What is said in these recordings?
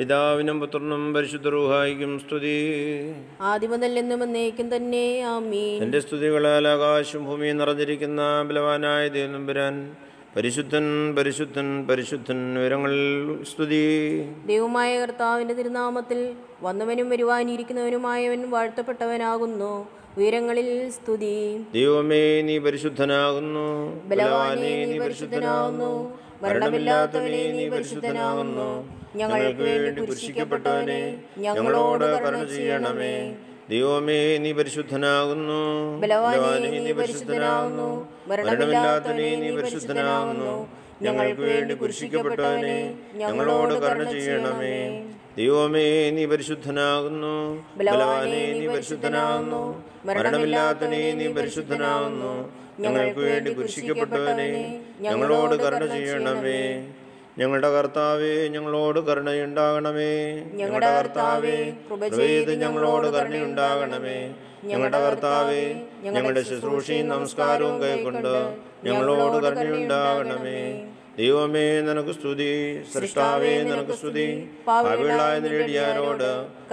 പിതാവിനും പുത്രനും പരിശുദ്ധ റൂഹായിക്കും സ്തുതി ആദ്യമുതൽ എന്നും എന്നേക്കും തന്നെ ആമീൻ എൻ്റെ സ്തുതികളാൽ ആകാശം ഭൂമിയും നിറഞ്ഞിരിക്കുന്ന ബലവാനായ ദേവനമ്പുരാൻ പരിശുദ്ധൻ പരിശുദ്ധൻ പരിശുദ്ധൻ ഉയരങ്ങളിൽ സ്തുതി ദൈവമായ കർത്താവിന്റെ തിരുനാമത്തിൽ വന്നവനും വരുവാനിരിക്കുന്നവനുമായവൻ വാഴ്ത്തപ്പെട്ടവനാകുന്നു ഉയരങ്ങളിൽ സ്തുതി ദൈവമേ നീ പരിശുദ്ധനാകുന്നു ബലവാനെ നീ പരിശുദ്ധനാകുന്നു മരണമില്ലാത്തവനെ നീ പരിശുദ്ധനാകുന്നു ഞങ്ങൾക്ക് വേണ്ടി കുരിശിക്കപ്പെട്ടവനെ ഞങ്ങളോട് കരുണ ചെയ്യണമേ ദൈവമേ നീ പരിശുദ്ധനാകുന്നു ബലവാനെ നീ പരിശുദ്ധനാകുന്നു മരണമില്ലാത്തവനെ നീ പരിശുദ്ധനാകുന്നു ഞങ്ങൾക്ക് വേണ്ടി കുരിശിക്കപ്പെട്ടവനെ ഞങ്ങളോട് കരുണ ചെയ്യണമേ ദൈവമേ നീ പരിശുദ്ധനാകുന്നു ബലവാനെ നീ പരിശുദ്ധനാകുന്നു മരണമില്ലാത്തവനെ നീ പരിശുദ്ധനാകുന്നു ഞങ്ങൾക്ക് വേണ്ടി കുരിശിക്കപ്പെട്ടവനെ ഞങ്ങളോട് കരുണ ചെയ്യണമേ ഞങ്ങളുടെ കർത്താവേ ഞങ്ങളോട് കരുണയുണ്ടാകണമേ ഞങ്ങളുടെ കർത്താവേ കൃപ ചെയ്ത് ഞങ്ങളോട് കരുണയുണ്ടാകണമേ ഞങ്ങളുടെ കർത്താവേ ഞങ്ങളുടെ ശുശ്രൂഷയും നമസ്കാരവും കൈക്കൊണ്ട് ഞങ്ങളോട് കരുണയുണ്ടാകണമേ ദൈവമേ നിനക്ക് സ്തുതി സൃഷ്ടാവേ നിനക്ക് സ്തുതി പാവിളായ നേടിയാരോട്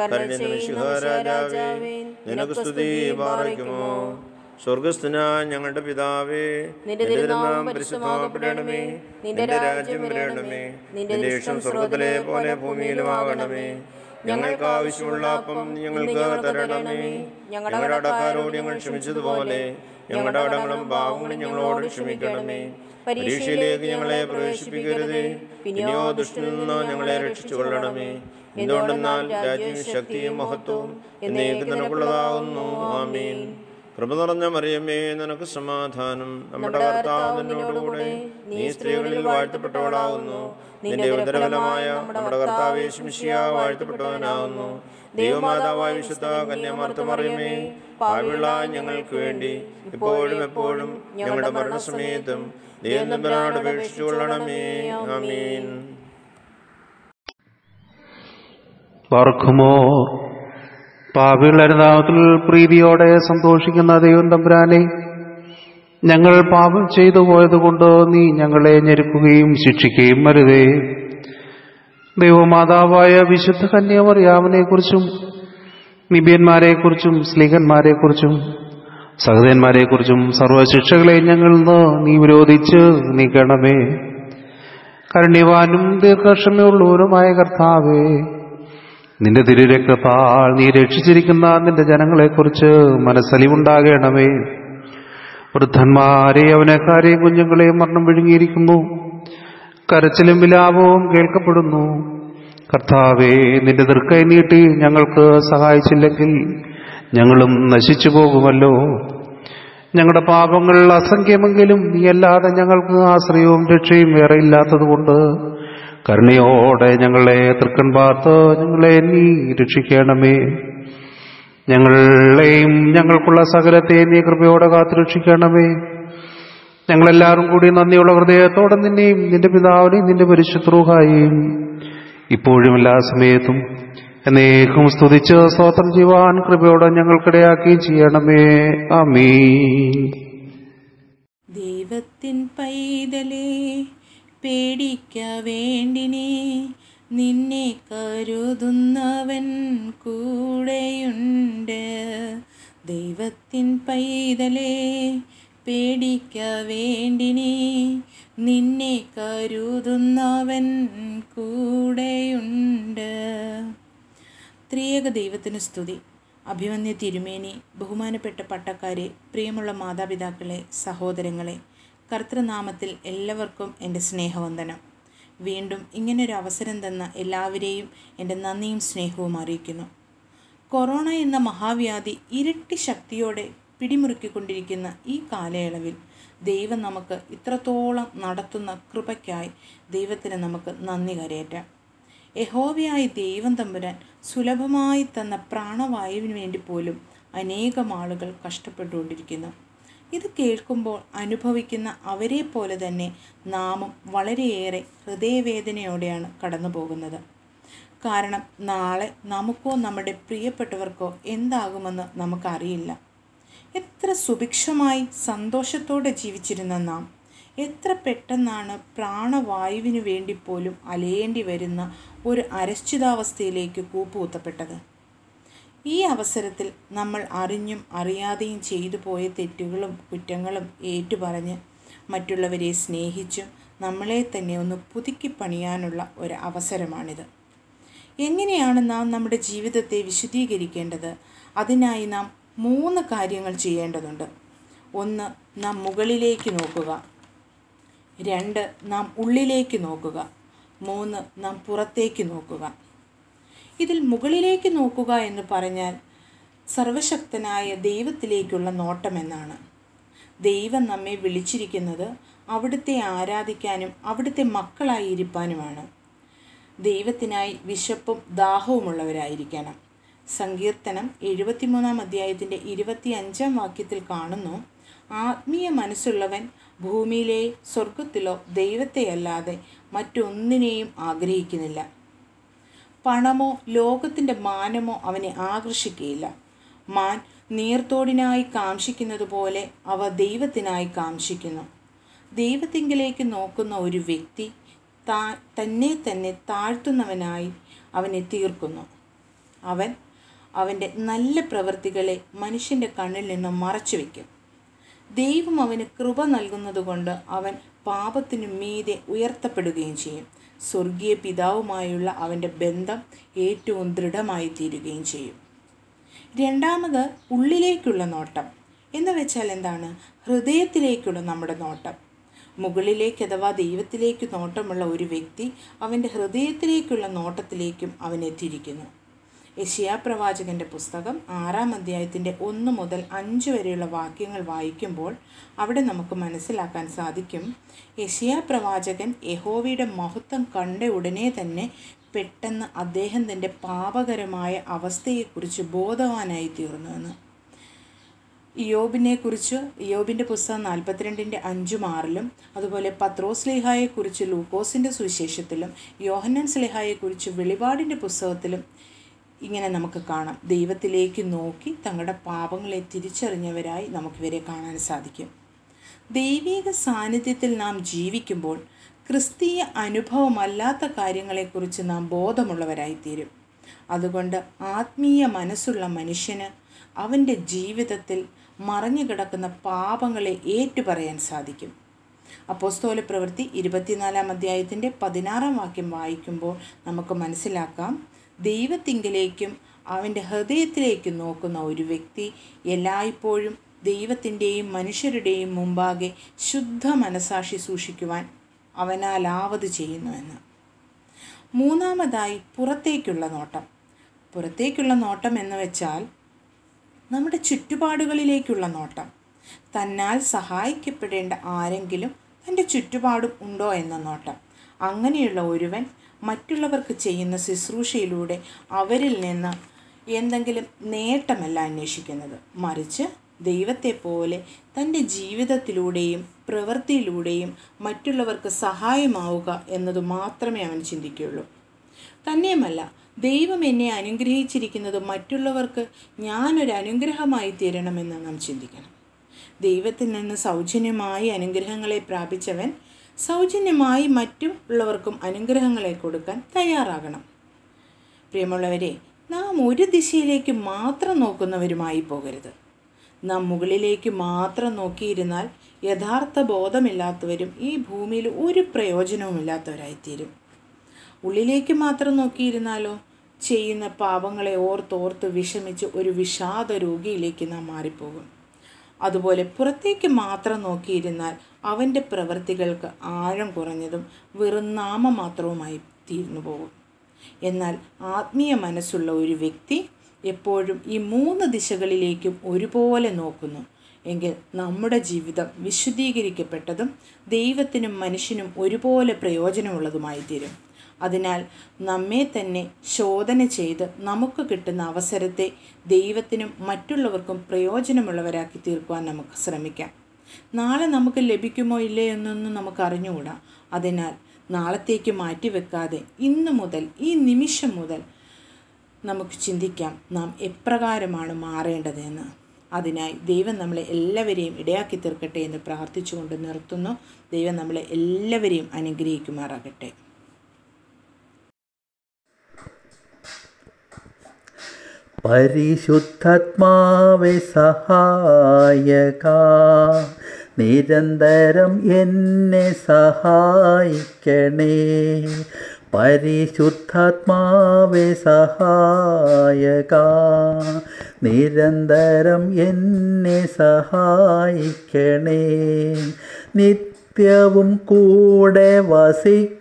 കരുണ രാജാവേ നിനക്ക് സ്തുതി പാറയ്ക്കുമോ സ്വർഗസ്ഥന ഞങ്ങളുടെ പിതാവേ നിന്റെ തിരുനാമം പരിശുദ്ധമാക്കപ്പെടണമേ നിന്റെ രാജ്യം വരണമേ നിന്റെ ഇഷ്ടം സ്വർഗത്തിലെ പോലെ ഭൂമിയിലുമാകണമേ ഞങ്ങൾക്ക് ആവശ്യമുള്ള അപ്പം ഞങ്ങൾക്ക് തരണമേ ഞങ്ങളുടെ അടക്കാരോട് ഞങ്ങൾ ക്ഷമിച്ചതുപോലെ ഞങ്ങളുടെ അടങ്ങളും പാവങ്ങളും ഞങ്ങളോട് ക്ഷമിക്കണമേ പരീക്ഷയിലേക്ക് ഞങ്ങളെ പ്രവേശിപ്പിക്കരുതേ പിന്നെയോ ദുഷ്ടനിൽ നിന്ന് ഞങ്ങളെ രക്ഷിച്ചു കൊള്ളണമേ എന്തുകൊണ്ടെന്നാൽ രാജ്യവും ശക്തിയും മഹത്വവും എന്നേക്ക് നിനക്കുള്ളതാകുന്നു ആമീൻ കൃപ നിറഞ്ഞ മറിയമ്മേ നിനക്ക് സമാധാനം നമ്മുടെ കർത്താവ് നിന്നോടുകൂടെ നീ സ്ത്രീകളിൽ വാഴ്ത്തപ്പെട്ടവളാകുന്നു നിന്റെ ഉദരഫലമായ നമ്മുടെ കർത്താവ് യേശുമിശിയ വാഴ്ത്തപ്പെട്ടവനാകുന്നു ദൈവമാതാവായ വിശുദ്ധ കന്യാമാർത്ത മറിയമേ പാവിള ഞങ്ങൾക്ക് വേണ്ടി ഇപ്പോഴും എപ്പോഴും ഞങ്ങളുടെ മരണസമയത്തും ദൈവം തമ്പരാട് അപേക്ഷിച്ചു കൊള്ളണമേ ആമീൻ പാർക്കുമോ പാപികളുടെ നാമത്തിൽ പ്രീതിയോടെ സന്തോഷിക്കുന്ന ദൈവം തമ്പുരാനെ ഞങ്ങൾ പാപം ചെയ്തു പോയതുകൊണ്ട് നീ ഞങ്ങളെ ഞെരുക്കുകയും ശിക്ഷിക്കുകയും അരുതേ ദൈവമാതാവായ വിശുദ്ധ കന്യാമറിയാമനെക്കുറിച്ചും നിബിയന്മാരെക്കുറിച്ചും സ്ലീഹന്മാരെക്കുറിച്ചും സഹോദരന്മാരെക്കുറിച്ചും സർവശിക്ഷകളെ ഞങ്ങളിൽ നിന്ന് നീ വിരോധിച്ച് നീക്കണമേ കരുണ്യവാനും ദീർഘക്ഷമയുള്ളവരുമായ കർത്താവേ നിന്റെ തിരുരക്തത്താൽ നീ രക്ഷിച്ചിരിക്കുന്ന നിന്റെ ജനങ്ങളെക്കുറിച്ച് മനസ്സലിവുണ്ടാകണമേ വൃദ്ധന്മാരെ അവനക്കാരെയും കുഞ്ഞുങ്ങളെയും മരണം വിഴുങ്ങിയിരിക്കുന്നു കരച്ചിലും വിലാപവും കേൾക്കപ്പെടുന്നു കർത്താവേ നിന്റെ ദീർഘൈ നീട്ടി ഞങ്ങൾക്ക് സഹായിച്ചില്ലെങ്കിൽ ഞങ്ങളും നശിച്ചു പോകുമല്ലോ ഞങ്ങളുടെ പാപങ്ങൾ അസംഖ്യമെങ്കിലും നീയല്ലാതെ ഞങ്ങൾക്ക് ആശ്രയവും രക്ഷയും വേറെ ഇല്ലാത്തതുകൊണ്ട് കരുണയോടെ ഞങ്ങളെ തൃക്കൺ പാർത്ത് ഞങ്ങളെ നീ രക്ഷിക്കണമേ ഞങ്ങളെയും ഞങ്ങൾക്കുള്ള സകലത്തെ നീ കൃപയോടെ കാത്തു രക്ഷിക്കണമേ ഞങ്ങളെല്ലാവരും കൂടി നന്ദിയുള്ള ഹൃദയത്തോടെ നിന്നെയും നിന്റെ പിതാവിനെയും നിന്റെ പരിശുദ്രൂഹായും ഇപ്പോഴും എല്ലാ സമയത്തും എന്നേക്കും സ്തുതിച്ച് സ്തോത്രം ചെയ്യുവാൻ കൃപയോടെ ഞങ്ങൾക്കിടയാക്കുകയും ചെയ്യണമേ ആമീൻ ദൈവത്തിൻ പൈതലേ പേടിക്ക വേണ്ടിനെ നിന്നെ കരുതുന്നവൻ കൂടെയുണ്ട് ദൈവത്തിൻ പൈതലേ പേടിക്ക വേണ്ടിനെ നിന്നെ കരുതുന്നവൻ കൂടെയുണ്ട് ത്രിയേക ദൈവത്തിന് സ്തുതി അഭിമന്യ തിരുമേനി ബഹുമാനപ്പെട്ട പട്ടക്കാരെ പ്രിയമുള്ള മാതാപിതാക്കളെ സഹോദരങ്ങളെ കർത്തൃനാമത്തിൽ എല്ലാവർക്കും എൻ്റെ സ്നേഹവന്ദനം വീണ്ടും ഇങ്ങനൊരു അവസരം തന്ന എല്ലാവരെയും എൻ്റെ നന്ദിയും സ്നേഹവും അറിയിക്കുന്നു കൊറോണ എന്ന മഹാവ്യാധി ഇരട്ടി ശക്തിയോടെ പിടിമുറുക്കിക്കൊണ്ടിരിക്കുന്ന ഈ കാലയളവിൽ ദൈവം നമുക്ക് ഇത്രത്തോളം നടത്തുന്ന കൃപയ്ക്കായി ദൈവത്തിന് നമുക്ക് നന്ദി കരയേറ്റാം യഹോവയായ ദൈവം തമ്പുരാൻ സുലഭമായി തന്ന പ്രാണവായുവിന് വേണ്ടി പോലും അനേകം ആളുകൾ കഷ്ടപ്പെട്ടുകൊണ്ടിരിക്കുന്നു ഇത് കേൾക്കുമ്പോൾ അനുഭവിക്കുന്ന അവരെ പോലെ തന്നെ നാമും വളരെയേറെ ഹൃദയവേദനയോടെയാണ് കടന്നു പോകുന്നത് കാരണം നാളെ നമുക്കോ നമ്മുടെ പ്രിയപ്പെട്ടവർക്കോ എന്താകുമെന്ന് നമുക്കറിയില്ല എത്ര സുഭിക്ഷമായി സന്തോഷത്തോടെ ജീവിച്ചിരുന്ന നാം എത്ര പെട്ടെന്നാണ് പ്രാണവായുവിനു വേണ്ടി പോലും അലയേണ്ടി വരുന്ന ഒരു അരക്ഷിതാവസ്ഥയിലേക്ക് കൂപ്പുകുത്തപ്പെട്ടത് ഈ അവസരത്തിൽ നമ്മൾ അറിഞ്ഞും അറിയാതെയും ചെയ്തു പോയ തെറ്റുകളും കുറ്റങ്ങളും ഏറ്റുപറഞ്ഞ് മറ്റുള്ളവരെ സ്നേഹിച്ചും നമ്മളെ തന്നെ ഒന്ന് പുതുക്കി പണിയാനുള്ള ഒരു അവസരമാണിത് എങ്ങനെയാണ് നാം നമ്മുടെ ജീവിതത്തെ വിശുദ്ധീകരിക്കേണ്ടത് അതിനായി നാം മൂന്ന് കാര്യങ്ങൾ ചെയ്യേണ്ടതുണ്ട് ഒന്ന് നാം മുകളിലേക്ക് നോക്കുക രണ്ട് നാം ഉള്ളിലേക്ക് നോക്കുക മൂന്ന് നാം പുറത്തേക്ക് നോക്കുക ഇതിൽ മുകളിലേക്ക് നോക്കുക എന്ന് പറഞ്ഞാൽ സർവശക്തനായ ദൈവത്തിലേക്കുള്ള നോട്ടമെന്നാണ് ദൈവം നമ്മെ വിളിച്ചിരിക്കുന്നത് അവിടുത്തെ ആരാധിക്കാനും അവിടുത്തെ മക്കളായി ഇരിപ്പാനുമാണ് ദൈവത്തിനായി വിശപ്പും ദാഹവുമുള്ളവരായിരിക്കണം സങ്കീർത്തനം എഴുപത്തിമൂന്നാം അധ്യായത്തിൻ്റെ ഇരുപത്തി അഞ്ചാം വാക്യത്തിൽ കാണുന്നു ആത്മീയ മനസ്സുള്ളവൻ ഭൂമിയിലെ സ്വർഗത്തിലോ ദൈവത്തെയല്ലാതെ മറ്റൊന്നിനെയും ആഗ്രഹിക്കുന്നില്ല പണമോ ലോകത്തിൻ്റെ മാനമോ അവനെ ആകർഷിക്കുകയില്ല മാൻ നീർത്തോടിനായി കാംക്ഷിക്കുന്നത് പോലെ അവ ദൈവത്തിനായി കാംക്ഷിക്കുന്നു ദൈവത്തിങ്കിലേക്ക് നോക്കുന്ന ഒരു വ്യക്തി താ തന്നെ തന്നെ താഴ്ത്തുന്നവനായി അവനെ തീർക്കുന്നു അവൻ അവൻ്റെ നല്ല പ്രവൃത്തികളെ മനുഷ്യൻ്റെ കണ്ണിൽ നിന്നും മറച്ചു വയ്ക്കും ദൈവം അവന് കൃപ നൽകുന്നതുകൊണ്ട് അവൻ പാപത്തിനു മീതെ ഉയർത്തപ്പെടുകയും ചെയ്യും സ്വർഗീയ പിതാവുമായുള്ള അവൻ്റെ ബന്ധം ഏറ്റവും ദൃഢമായി തീരുകയും ചെയ്യും രണ്ടാമത് ഉള്ളിലേക്കുള്ള നോട്ടം എന്ന് വെച്ചാൽ എന്താണ് ഹൃദയത്തിലേക്കുള്ള നമ്മുടെ നോട്ടം മുകളിലേക്ക് അഥവാ ദൈവത്തിലേക്ക് നോട്ടമുള്ള ഒരു വ്യക്തി അവൻ്റെ ഹൃദയത്തിലേക്കുള്ള നോട്ടത്തിലേക്കും അവൻ എത്തിയിരിക്കുന്നു യശിയാ പ്രവാചകൻ്റെ പുസ്തകം ആറാം അധ്യായത്തിൻ്റെ ഒന്ന് മുതൽ അഞ്ച് വരെയുള്ള വാക്യങ്ങൾ വായിക്കുമ്പോൾ അവിടെ നമുക്ക് മനസ്സിലാക്കാൻ സാധിക്കും യശിയാ പ്രവാചകൻ യഹോവയുടെ മഹത്വം കണ്ട ഉടനെ തന്നെ പെട്ടെന്ന് അദ്ദേഹം തൻ്റെ പാപകരമായ അവസ്ഥയെക്കുറിച്ച് ബോധവാനായി തീർന്നുവെന്ന് ഇയോബിനെ കുറിച്ച് ഇയോബിൻ്റെ പുസ്തകം നാൽപ്പത്തിരണ്ടിൻ്റെ അഞ്ചും ആറിലും അതുപോലെ പത്രോസ് ലിഹായെക്കുറിച്ച് ലൂക്കോസിൻ്റെ സുവിശേഷത്തിലും യോഹന്നൻ സ്ലിഹായെക്കുറിച്ച് വെളിപാടിൻ്റെ പുസ്തകത്തിലും ഇങ്ങനെ നമുക്ക് കാണാം ദൈവത്തിലേക്ക് നോക്കി തങ്ങളുടെ പാപങ്ങളെ തിരിച്ചറിഞ്ഞവരായി നമുക്കിവരെ കാണാൻ സാധിക്കും ദൈവിക സാന്നിധ്യത്തിൽ നാം ജീവിക്കുമ്പോൾ ക്രിസ്തീയ അനുഭവമല്ലാത്ത കാര്യങ്ങളെക്കുറിച്ച് നാം ബോധമുള്ളവരായിത്തീരും അതുകൊണ്ട് ആത്മീയ മനസ്സുള്ള മനുഷ്യന് അവൻ്റെ ജീവിതത്തിൽ മറഞ്ഞു കിടക്കുന്ന പാപങ്ങളെ ഏറ്റുപറയാൻ സാധിക്കും അപ്പോസ്തോല പ്രവൃത്തി ഇരുപത്തിനാലാം അധ്യായത്തിൻ്റെ പതിനാറാം വാക്യം വായിക്കുമ്പോൾ നമുക്ക് മനസ്സിലാക്കാം ദൈവത്തിങ്കിലേക്കും അവൻ്റെ ഹൃദയത്തിലേക്കും നോക്കുന്ന ഒരു വ്യക്തി എല്ലായ്പ്പോഴും ദൈവത്തിൻ്റെയും മനുഷ്യരുടെയും മുമ്പാകെ ശുദ്ധ മനസാക്ഷി സൂക്ഷിക്കുവാൻ അവനാലാവത് ചെയ്യുന്നുവെന്ന് മൂന്നാമതായി പുറത്തേക്കുള്ള നോട്ടം പുറത്തേക്കുള്ള നോട്ടം എന്ന് വെച്ചാൽ നമ്മുടെ ചുറ്റുപാടുകളിലേക്കുള്ള നോട്ടം തന്നാൽ സഹായിക്കപ്പെടേണ്ട ആരെങ്കിലും തൻ്റെ ചുറ്റുപാടും ഉണ്ടോ എന്ന നോട്ടം അങ്ങനെയുള്ള ഒരുവൻ മറ്റുള്ളവർക്ക് ചെയ്യുന്ന ശുശ്രൂഷയിലൂടെ അവരിൽ നിന്ന് എന്തെങ്കിലും നേട്ടമല്ല അന്വേഷിക്കുന്നത് മറിച്ച് ദൈവത്തെ പോലെ തൻ്റെ ജീവിതത്തിലൂടെയും പ്രവൃത്തിയിലൂടെയും മറ്റുള്ളവർക്ക് സഹായമാവുക എന്നത് മാത്രമേ അവൻ ചിന്തിക്കുകയുള്ളൂ തന്നെയുമല്ല ദൈവം എന്നെ അനുഗ്രഹിച്ചിരിക്കുന്നത് മറ്റുള്ളവർക്ക് ഞാനൊരു അനുഗ്രഹമായി തീരണമെന്ന് നാം ചിന്തിക്കണം ദൈവത്തിൽ നിന്ന് സൗജന്യമായി അനുഗ്രഹങ്ങളെ പ്രാപിച്ചവൻ സൗജന്യമായി മറ്റുള്ളവർക്കും അനുഗ്രഹങ്ങളെ കൊടുക്കാൻ തയ്യാറാകണം പ്രിയമുള്ളവരെ നാം ഒരു ദിശയിലേക്ക് മാത്രം നോക്കുന്നവരുമായി പോകരുത് നാം മുകളിലേക്ക് മാത്രം നോക്കിയിരുന്നാൽ യഥാർത്ഥ ബോധമില്ലാത്തവരും ഈ ഭൂമിയിൽ ഒരു പ്രയോജനവുമില്ലാത്തവരായിത്തീരും ഉള്ളിലേക്ക് മാത്രം നോക്കിയിരുന്നാലോ ചെയ്യുന്ന പാപങ്ങളെ ഓർത്തോർത്ത് വിഷമിച്ച് ഒരു വിഷാദ രോഗിയിലേക്ക് നാം മാറിപ്പോകും അതുപോലെ പുറത്തേക്ക് മാത്രം നോക്കിയിരുന്നാൽ അവൻ്റെ പ്രവൃത്തികൾക്ക് ആഴം കുറഞ്ഞതും വെറും നാമമാത്രവുമായി തീർന്നു പോകും എന്നാൽ ആത്മീയ മനസ്സുള്ള ഒരു വ്യക്തി എപ്പോഴും ഈ മൂന്ന് ദിശകളിലേക്കും ഒരുപോലെ നോക്കുന്നു എങ്കിൽ നമ്മുടെ ജീവിതം വിശുദ്ധീകരിക്കപ്പെട്ടതും ദൈവത്തിനും മനുഷ്യനും ഒരുപോലെ പ്രയോജനമുള്ളതുമായി തീരും അതിനാൽ നമ്മെ തന്നെ ശോധന ചെയ്ത് നമുക്ക് കിട്ടുന്ന അവസരത്തെ ദൈവത്തിനും മറ്റുള്ളവർക്കും പ്രയോജനമുള്ളവരാക്കി തീർക്കുവാൻ നമുക്ക് ശ്രമിക്കാം നാളെ നമുക്ക് ലഭിക്കുമോ ഇല്ലേ എന്നൊന്നും നമുക്ക് അറിഞ്ഞുകൂടാ അതിനാൽ നാളത്തേക്ക് മാറ്റിവെക്കാതെ ഇന്ന് മുതൽ ഈ നിമിഷം മുതൽ നമുക്ക് ചിന്തിക്കാം നാം എപ്രകാരമാണ് മാറേണ്ടതെന്ന് അതിനായി ദൈവം നമ്മളെ എല്ലാവരെയും ഇടയാക്കി തീർക്കട്ടെ എന്ന് പ്രാർത്ഥിച്ചുകൊണ്ട് നിർത്തുന്നു ദൈവം നമ്മളെ എല്ലാവരെയും അനുഗ്രഹിക്കുമാറാകട്ടെ പരിശുദ്ധാത്മാവെ സഹായക നിരന്തരം എന്നെ സഹായിക്കണേ പരിശുദ്ധാത്മാവെ സഹായക നിരന്തരം എന്നെ സഹായിക്കണേ നിത്യവും കൂടെ വസിക്കുന്നോനേ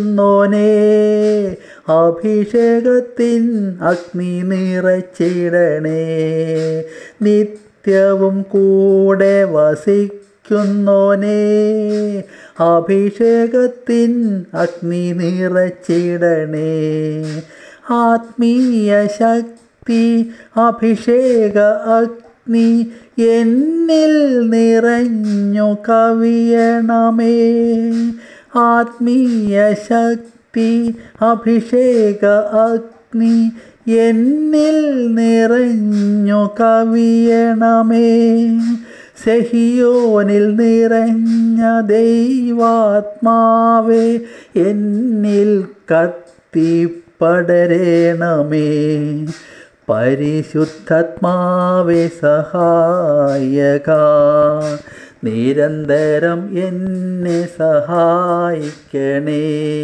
അഭിഷേകത്തിൻ അഗ്നി നിറച്ചിടണേ നിത്യവും കൂടെ വസിക്കുന്നോനേ അഭിഷേകത്തിൻ അഗ്നി നിറച്ചിടണേ ആത്മീയ ശക്തി അഭിഷേക അഗ്നി എന്നിൽ നിറഞ്ഞു കവിയണമേ ആത്മീയ ശക്തി അഭിഷേക അഗ്നി എന്നിൽ നിറഞ്ഞു കവിയണമേ സെഹിയോനിൽ നിറഞ്ഞ ദൈവാത്മാവേ എന്നിൽ കത്തിപ്പടരണമേ പരിശുദ്ധാത്മാവേ സഹായക നിരന്തരം എന്നെ സഹായിക്കണേ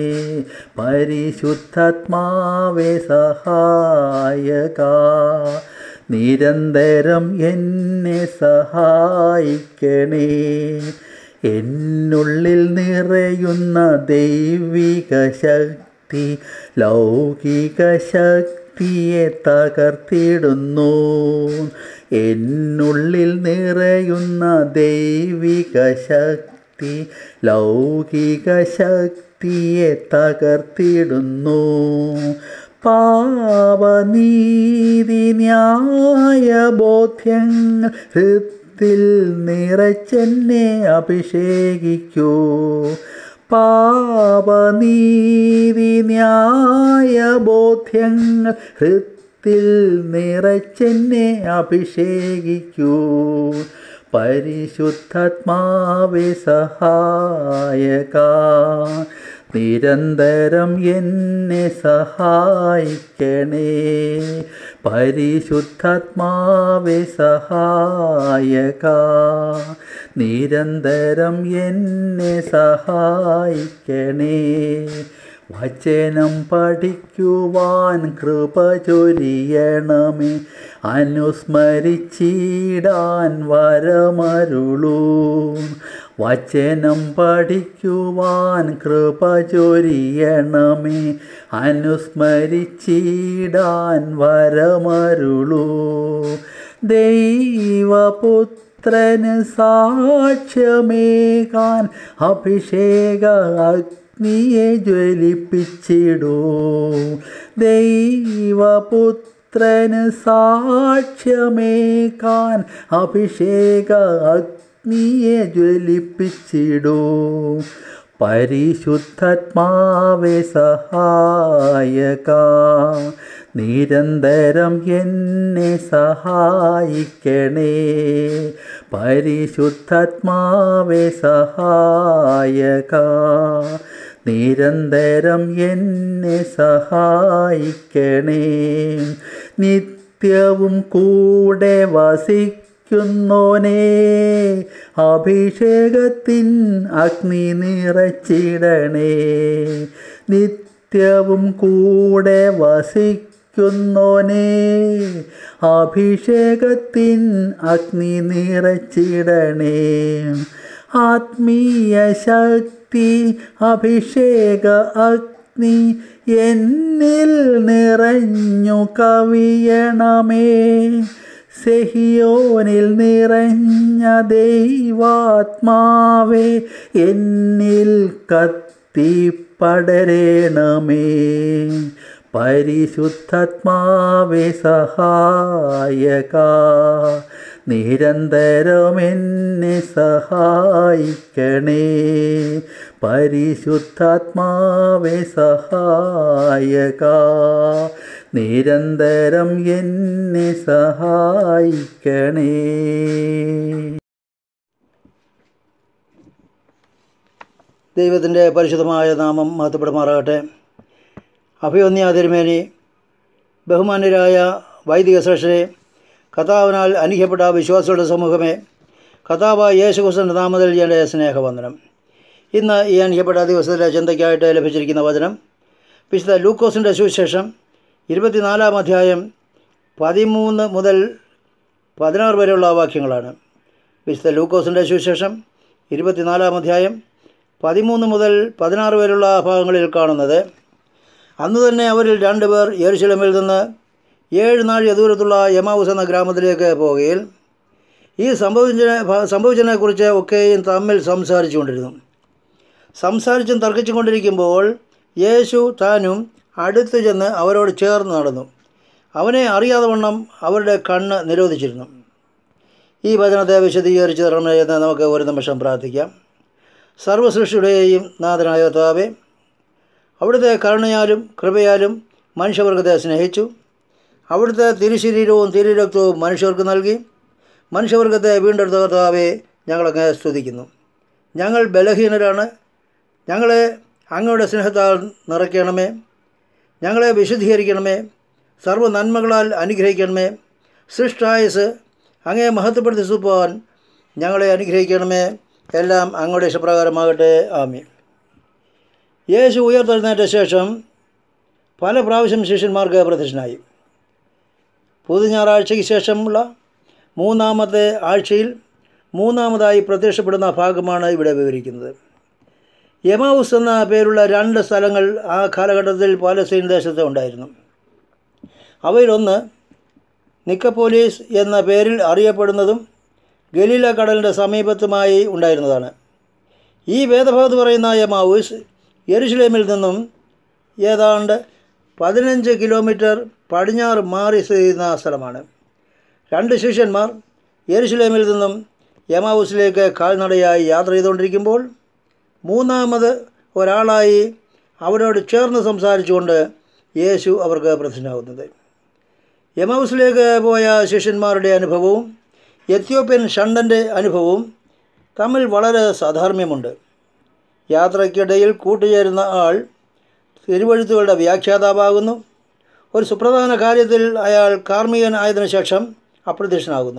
പരിശുദ്ധാത്മാവേ സഹായക നിരന്തരം എന്നെ സഹായിക്കണേ എന്നുള്ളിൽ നിറയുന്ന ദൈവിക ശക്തി ലൗകിക ശക്തിയെ തകർത്തിടുന്നു എന്നുള്ളിൽ നിറയുന്ന ദൈവിക ശക്തി ലൗകിക ശക്തിയെ തകർത്തിടുന്നു പാപനീതി ന്യായ ബോധ്യങ്ങൾ ഹൃത്തിൽ നിറച്ചെന്നെ അഭിഷേകിക്കൂ പാപനീതി ന്യായ ബോധ്യങ്ങൾ ഹൃത്തിൽ നിറച്ചെന്നെ അഭിഷേകിക്കൂ പരിശുദ്ധാത്മാവേ സഹായക നിരന്തരം എന്നെ സഹായിക്കണേ പരിശുദ്ധാത്മാവേ സഹായക നിരന്തരം എന്നെ സഹായിക്കണേ വചനം പഠിക്കുവാൻ കൃപ ചൊരിയണമേ അനുസ്മരിച്ചിടാൻ വരമരുളൂ വചനം പഠിക്കുവാൻ കൃപ ചൊരിയണമേ അനുസ്മരിച്ചിടാൻ വരമരുളൂ ദൈവപുത്രന് സാക്ഷ്യമേകാൻ അഭിഷേക അഗ്നിയെ ജ്വലിപ്പിച്ചിടൂ ദൈവപുത്രന് സാക്ഷ്യമേകാൻ അഭിഷേക അഗ്നിയെ ജ്വലിപ്പിച്ചിടൂ പരിശുദ്ധാത്മാവേ സഹായക നിരന്തരം എന്നെ സഹായിക്കണേ പരിശുദ്ധാത്മാവേ സഹായക നിരന്തരം എന്നെ സഹായിക്കണേ നിത്യവും കൂടെ വസിക്കുന്നോനേ അഭിഷേകത്തിൻ അഗ്നി നിറച്ചിടണേ നിത്യവും കൂടെ വസിക്കുന്നോനേ അഭിഷേകത്തിൻ അഗ്നി നിറച്ചിടണേ ആത്മീയ ശക്തി അഭിഷേക അഗ്നി എന്നിൽ നിറഞ്ഞു കവിയണമേ സെഹിയോനിൽ നിറഞ്ഞ ദൈവാത്മാവേ എന്നിൽ കത്തിപ്പടരണമേ പരിശുദ്ധാത്മാവേ സഹായക നിരന്തരം എന്നെ സഹായിക്കണേ പരിശുദ്ധാത്മാവെ സഹായക നിരന്തരം എന്നെ സഹായിക്കണേ ദൈവത്തിൻ്റെ പരിശുദ്ധമായ നാമം മഹത്വപ്പെടുമാറാകട്ടെ അഭിയൊന്യ തിരുമേനി ബഹുമാന്യരായ വൈദിക ശ്രേഷ്ഠരെ കഥാവിനാൽ അനുഗ്രഹപ്പെട്ട വിശ്വാസികളുടെ സമൂഹമേ കഥാവ് യേശുക്രിസ്തുവിൻ്റെ നാമത്തിൽ എൻ്റെ സ്നേഹവന്ദനം ഇന്ന് ഈ അനുഗ്രഹപ്പെട്ട ദിവസത്തിലെ ചിന്തയ്ക്കായിട്ട് ലഭിച്ചിരിക്കുന്ന വചനം വിശുദ്ധ ലൂക്കോസിൻ്റെ സുവിശേഷം ഇരുപത്തിനാലാം അധ്യായം പതിമൂന്ന് മുതൽ പതിനാറ് വരെയുള്ള വാക്യങ്ങളാണ് വിശുദ്ധ ലൂക്കോസിൻ്റെ സുവിശേഷം ഇരുപത്തിനാലാം അധ്യായം പതിമൂന്ന് മുതൽ പതിനാറ് വരെയുള്ള ഭാഗങ്ങളിൽ കാണുന്നത് അന്ന് തന്നെ അവരിൽ രണ്ടുപേർ യെരുശലമിൽ നിന്ന് ഏഴ് നാഴിക ദൂരത്തുള്ള യമാവുസ് എന്ന ഗ്രാമത്തിലേക്ക് പോവുകയിൽ ഈ സംഭവിച്ച സംഭവിച്ചതിനെക്കുറിച്ച് ഒക്കെയും തമ്മിൽ സംസാരിച്ചു കൊണ്ടിരുന്നു സംസാരിച്ചും തർക്കിച്ചും കൊണ്ടിരിക്കുമ്പോൾ യേശു താനും അടുത്തു ചെന്ന് അവരോട് ചേർന്ന് നടന്നു അവനെ അറിയാതെ വണ്ണം അവരുടെ കണ്ണ് നിരോധിച്ചിരുന്നു ഈ വചനത്തെ വിശദീകരിച്ച് തരണമേ എന്ന് നമുക്ക് ഒരു നിമിഷം പ്രാർത്ഥിക്കാം സർവസൃഷ്ടിയുടെയും നാഥനായ കർത്താവേ അവിടുത്തെ കരുണയാലും കൃപയാലും മനുഷ്യവർഗത്തെ സ്നേഹിച്ചു അവിടുത്തെ തിരുശരീരവും തിരുരക്തവും മനുഷ്യർക്ക് നൽകി മനുഷ്യവർഗത്തെ വീണ്ടെടുത്ത കർത്താവെ ഞങ്ങളങ്ങ് സ്തുതിക്കുന്നു ഞങ്ങൾ ബലഹീനരാണ് ഞങ്ങളെ അങ്ങയുടെ സ്നേഹത്താൽ നിറയ്ക്കണമേ ഞങ്ങളെ വിശുദ്ധീകരിക്കണമേ സർവ്വ നന്മകളാൽ അനുഗ്രഹിക്കണമേ സൃഷ്ടായസ് അങ്ങേ മഹത്വപ്പെടുത്തി സുപ്പാൻ ഞങ്ങളെ അനുഗ്രഹിക്കണമേ എല്ലാം അങ്ങയുടെ ഇഷ്ടപ്രകാരമാകട്ടെ ആമി യേശു ഉയർത്തെഴുന്നേറ്റ ശേഷം പല പ്രാവശ്യം ശിഷ്യന്മാർക്ക് പ്രത്യക്ഷനായി പൊതു ഞായറാഴ്ചയ്ക്ക് ശേഷമുള്ള മൂന്നാമത്തെ ആഴ്ചയിൽ മൂന്നാമതായി പ്രത്യക്ഷപ്പെടുന്ന ഭാഗമാണ് ഇവിടെ വിവരിക്കുന്നത് യമാവുസ് എന്ന പേരുള്ള രണ്ട് സ്ഥലങ്ങൾ ആ കാലഘട്ടത്തിൽ പാലസ്തീൻ ദേശത്ത് ഉണ്ടായിരുന്നു അവയിലൊന്ന് നിക്കപ്പോലീസ് എന്ന പേരിൽ അറിയപ്പെടുന്നതും ഗലീല കടലിൻ്റെ സമീപത്തുമായി ഉണ്ടായിരുന്നതാണ് ഈ വേദഭാഗത്ത് പറയുന്ന യമാവൂസ് യെരുഷലേമിൽ നിന്നും ഏതാണ്ട് പതിനഞ്ച് കിലോമീറ്റർ പടിഞ്ഞാറ് മാറി സ്ഥിതി ചെയ്യുന്ന സ്ഥലമാണ് രണ്ട് ശിഷ്യന്മാർ യെരുഷലേമിൽ നിന്നും യമാവൂസിലേക്ക് കാൽനടയായി യാത്ര ചെയ്തുകൊണ്ടിരിക്കുമ്പോൾ മൂന്നാമത് ഒരാളായി അവരോട് ചേർന്ന് സംസാരിച്ചുകൊണ്ട് യേശു അവർക്ക് പ്രത്യക്ഷനാകുന്നത് യമൗസിലേക്ക് പോയ ശിഷ്യന്മാരുടെ അനുഭവവും എത്യോപ്യൻ ഷണ്ടൻ്റെ അനുഭവവും തമ്മിൽ വളരെ സാധാർമ്യമുണ്ട് യാത്രയ്ക്കിടയിൽ കൂട്ടുചേരുന്ന ആൾ തിരുവഴുത്തുകളുടെ വ്യാഖ്യാതാവാകുന്നു ഒരു സുപ്രധാന കാര്യത്തിൽ അയാൾ കാർമികൻ ആയതിനു ശേഷം അപ്രത്യക്ഷനാകുന്നു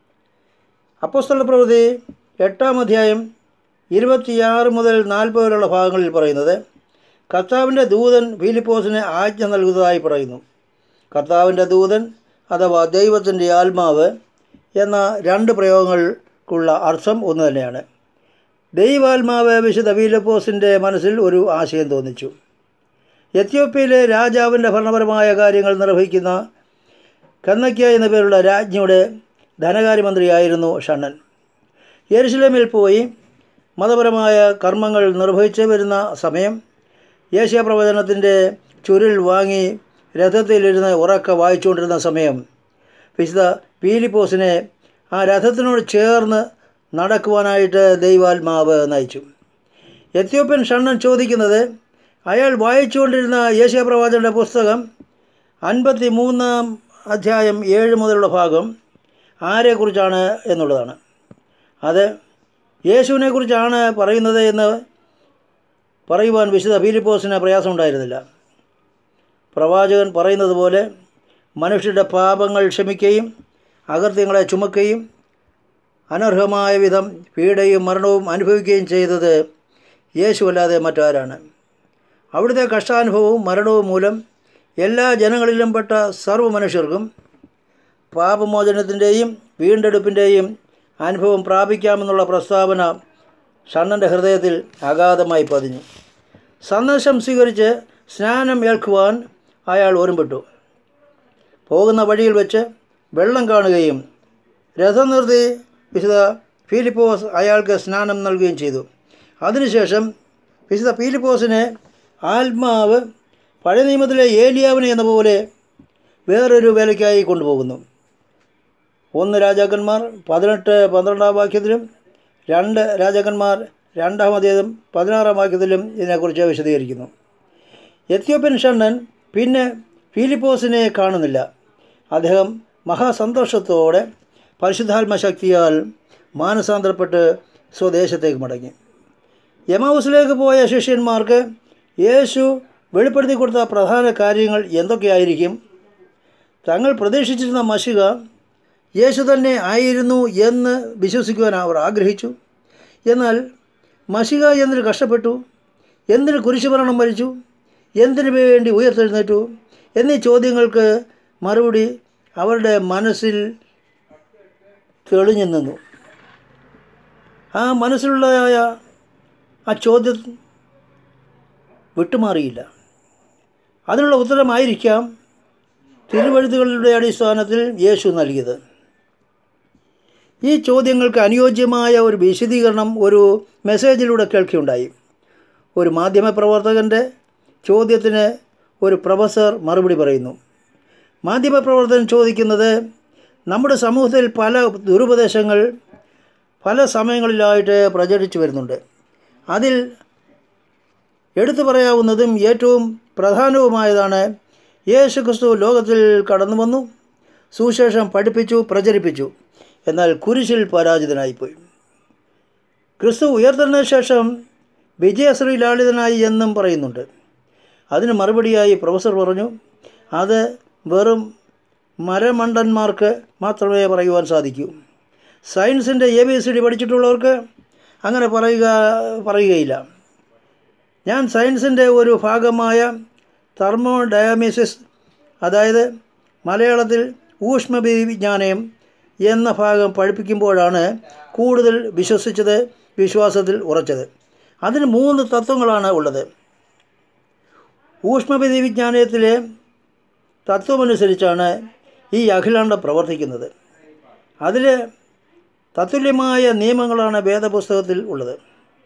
അപ്പോസ്തല പ്രവൃത്തി എട്ടാം അധ്യായം ഇരുപത്തിയാറ് മുതൽ നാൽപ്പത് വരെയുള്ള ഭാഗങ്ങളിൽ പറയുന്നത് കർത്താവിൻ്റെ ദൂതൻ ഫിലിപ്പോസിന് ആജ്ഞ നൽകുന്നതായി പറയുന്നു കർത്താവിൻ്റെ ദൂതൻ അഥവാ ദൈവത്തിൻ്റെ ആത്മാവ് എന്ന രണ്ട് പ്രയോഗങ്ങൾക്കുള്ള അർത്ഥം ഒന്ന് തന്നെയാണ് ദൈവാത്മാവ് വിശുദ്ധ ഫിലിപ്പോസിൻ്റെ മനസ്സിൽ ഒരു ആശയം തോന്നിച്ചു എത്യോപ്യയിലെ രാജാവിൻ്റെ ഭരണപരമായ കാര്യങ്ങൾ നിർവഹിക്കുന്ന കന്നയ്ക്ക എന്ന പേരുള്ള രാജ്ഞിയുടെ ധനകാര്യമന്ത്രിയായിരുന്നു ഷണ്ണൻ യെരുസലേമിൽ പോയി മതപരമായ കർമ്മങ്ങൾ നിർവഹിച്ച് വരുന്ന സമയം യേശയ പ്രവചനത്തിൻ്റെ ചുരുൾ വാങ്ങി രഥത്തിലിരുന്ന് ഉറക്ക വായിച്ചുകൊണ്ടിരുന്ന സമയം വിശുദ്ധ പീലിപ്പോസിനെ ആ രഥത്തിനോട് ചേർന്ന് നടക്കുവാനായിട്ട് ദൈവാത്മാവ് നയിച്ചു എത്യോപ്യൻ ഷണ്ണൻ ചോദിക്കുന്നത് അയാൾ വായിച്ചുകൊണ്ടിരുന്ന യേശയ പ്രവാചകൻ്റെ പുസ്തകം അൻപത്തി മൂന്നാം അധ്യായം ഏഴ് മുതലുള്ള ഭാഗം ആരെക്കുറിച്ചാണ് എന്നുള്ളതാണ് അത് യേശുവിനെക്കുറിച്ചാണ് പറയുന്നത് എന്ന് പറയുവാൻ വിശുദ്ധ ഫിലിപ്പോസിന് പ്രയാസമുണ്ടായിരുന്നില്ല പ്രവാചകൻ പറയുന്നത് പോലെ മനുഷ്യരുടെ പാപങ്ങൾ ക്ഷമിക്കുകയും അകൃത്യങ്ങളെ ചുമക്കുകയും അനർഹമായ വിധം പീഡയും മരണവും അനുഭവിക്കുകയും ചെയ്തത് യേശുവല്ലാതെ മറ്റാരാണ് അവിടുത്തെ കഷ്ടാനുഭവവും മരണവും മൂലം എല്ലാ ജനങ്ങളിലും പെട്ട സർവ്വ മനുഷ്യർക്കും പാപമോചനത്തിൻ്റെയും വീണ്ടെടുപ്പിൻ്റെയും അനുഭവം പ്രാപിക്കാമെന്നുള്ള പ്രസ്താവന ഷണ്ണൻ്റെ ഹൃദയത്തിൽ അഗാധമായി പതിഞ്ഞു സന്ദേശം സ്വീകരിച്ച് സ്നാനം ഏൽക്കുവാൻ അയാൾ ഒരുമ്പെട്ടു പോകുന്ന വഴിയിൽ വെച്ച് വെള്ളം കാണുകയും രഥം നിർത്തി വിശുദ്ധ ഫിലിപ്പോസ് അയാൾക്ക് സ്നാനം നൽകുകയും ചെയ്തു അതിനുശേഷം വിശുദ്ധ ഫിലിപ്പോസിനെ ആത്മാവ് പഴയ നിയമത്തിലെ ഏലിയാവിനെ എന്ന പോലെ വേറൊരു വേലയ്ക്കായി കൊണ്ടുപോകുന്നു ഒന്ന് രാജാക്കന്മാർ പതിനെട്ട് പന്ത്രണ്ടാം വാക്യത്തിലും രണ്ട് രാജാക്കന്മാർ രണ്ടാം അധ്യായം പതിനാറാം വാക്യത്തിലും ഇതിനെക്കുറിച്ച് വിശദീകരിക്കുന്നു എത്യോപ്യൻ ഷണ്ണൻ പിന്നെ ഫിലിപ്പോസിനെ കാണുന്നില്ല അദ്ദേഹം മഹാസന്തോഷത്തോടെ പരിശുദ്ധാത്മ ശക്തിയാൽ മാനസാന്തരപ്പെട്ട് സ്വദേശത്തേക്ക് മടങ്ങി യമാവുസിലേക്ക് പോയ ശിഷ്യന്മാർക്ക് യേശു വെളിപ്പെടുത്തി കൊടുത്ത പ്രധാന കാര്യങ്ങൾ എന്തൊക്കെയായിരിക്കും തങ്ങൾ പ്രതീക്ഷിച്ചിരുന്ന മഷിക യേശു തന്നെ ആയിരുന്നു എന്ന് വിശ്വസിക്കുവാൻ അവർ ആഗ്രഹിച്ചു എന്നാൽ മഷിക എന്തിന് കഷ്ടപ്പെട്ടു എന്തിന് കുരിശുമരണം മരിച്ചു എന്തിനു വേണ്ടി ഉയർത്തെഴുന്നേറ്റു എന്നീ ചോദ്യങ്ങൾക്ക് മറുപടി അവരുടെ മനസ്സിൽ തെളിഞ്ഞു നിന്നു ആ മനസ്സിലുള്ളതായ ആ ചോദ്യം വിട്ടുമാറിയില്ല അതിനുള്ള ഉത്തരമായിരിക്കാം തിരുവഴുത്തുകളുടെ അടിസ്ഥാനത്തിൽ യേശു നൽകിയത് ഈ ചോദ്യങ്ങൾക്ക് അനുയോജ്യമായ ഒരു വിശദീകരണം ഒരു മെസ്സേജിലൂടെ കേൾക്കുകയുണ്ടായി ഒരു മാധ്യമപ്രവർത്തകൻ്റെ ചോദ്യത്തിന് ഒരു പ്രൊഫസർ മറുപടി പറയുന്നു മാധ്യമപ്രവർത്തകൻ ചോദിക്കുന്നത് നമ്മുടെ സമൂഹത്തിൽ പല ദുരുപദേശങ്ങൾ പല സമയങ്ങളിലായിട്ട് പ്രചരിച്ചു വരുന്നുണ്ട് അതിൽ എടുത്തു പറയാവുന്നതും ഏറ്റവും പ്രധാനവുമായതാണ് യേശു ക്രിസ്തു ലോകത്തിൽ കടന്നു വന്നു സുശേഷം പഠിപ്പിച്ചു പ്രചരിപ്പിച്ചു എന്നാൽ കുരിശിൽ പരാജിതനായിപ്പോയി ക്രിസ്തു ഉയർത്തതിന് ശേഷം വിജയശ്രീ ലാളിതനായി എന്നും പറയുന്നുണ്ട് അതിന് മറുപടിയായി പ്രൊഫസർ പറഞ്ഞു അത് വെറും മരമണ്ടന്മാർക്ക് മാത്രമേ പറയുവാൻ സാധിക്കൂ സയൻസിൻ്റെ എ ബി സി ഡി പഠിച്ചിട്ടുള്ളവർക്ക് അങ്ങനെ പറയുക പറയുകയില്ല ഞാൻ സയൻസിൻ്റെ ഒരു ഭാഗമായ തെർമോ ഡയാമിസിസ് അതായത് മലയാളത്തിൽ ഊഷ്മവിജ്ഞാനം എന്ന ഭാഗം പഠിപ്പിക്കുമ്പോഴാണ് കൂടുതൽ വിശ്വസിച്ചത് വിശ്വാസത്തിൽ ഉറച്ചത് അതിന് മൂന്ന് തത്വങ്ങളാണ് ഉള്ളത് ഊഷ്മവിധി വിജ്ഞാനത്തിലെ തത്വമനുസരിച്ചാണ് ഈ അഖിലാണ്ടം പ്രവർത്തിക്കുന്നത് അതിൽ തത്തുല്യമായ നിയമങ്ങളാണ് വേദപുസ്തകത്തിൽ ഉള്ളത്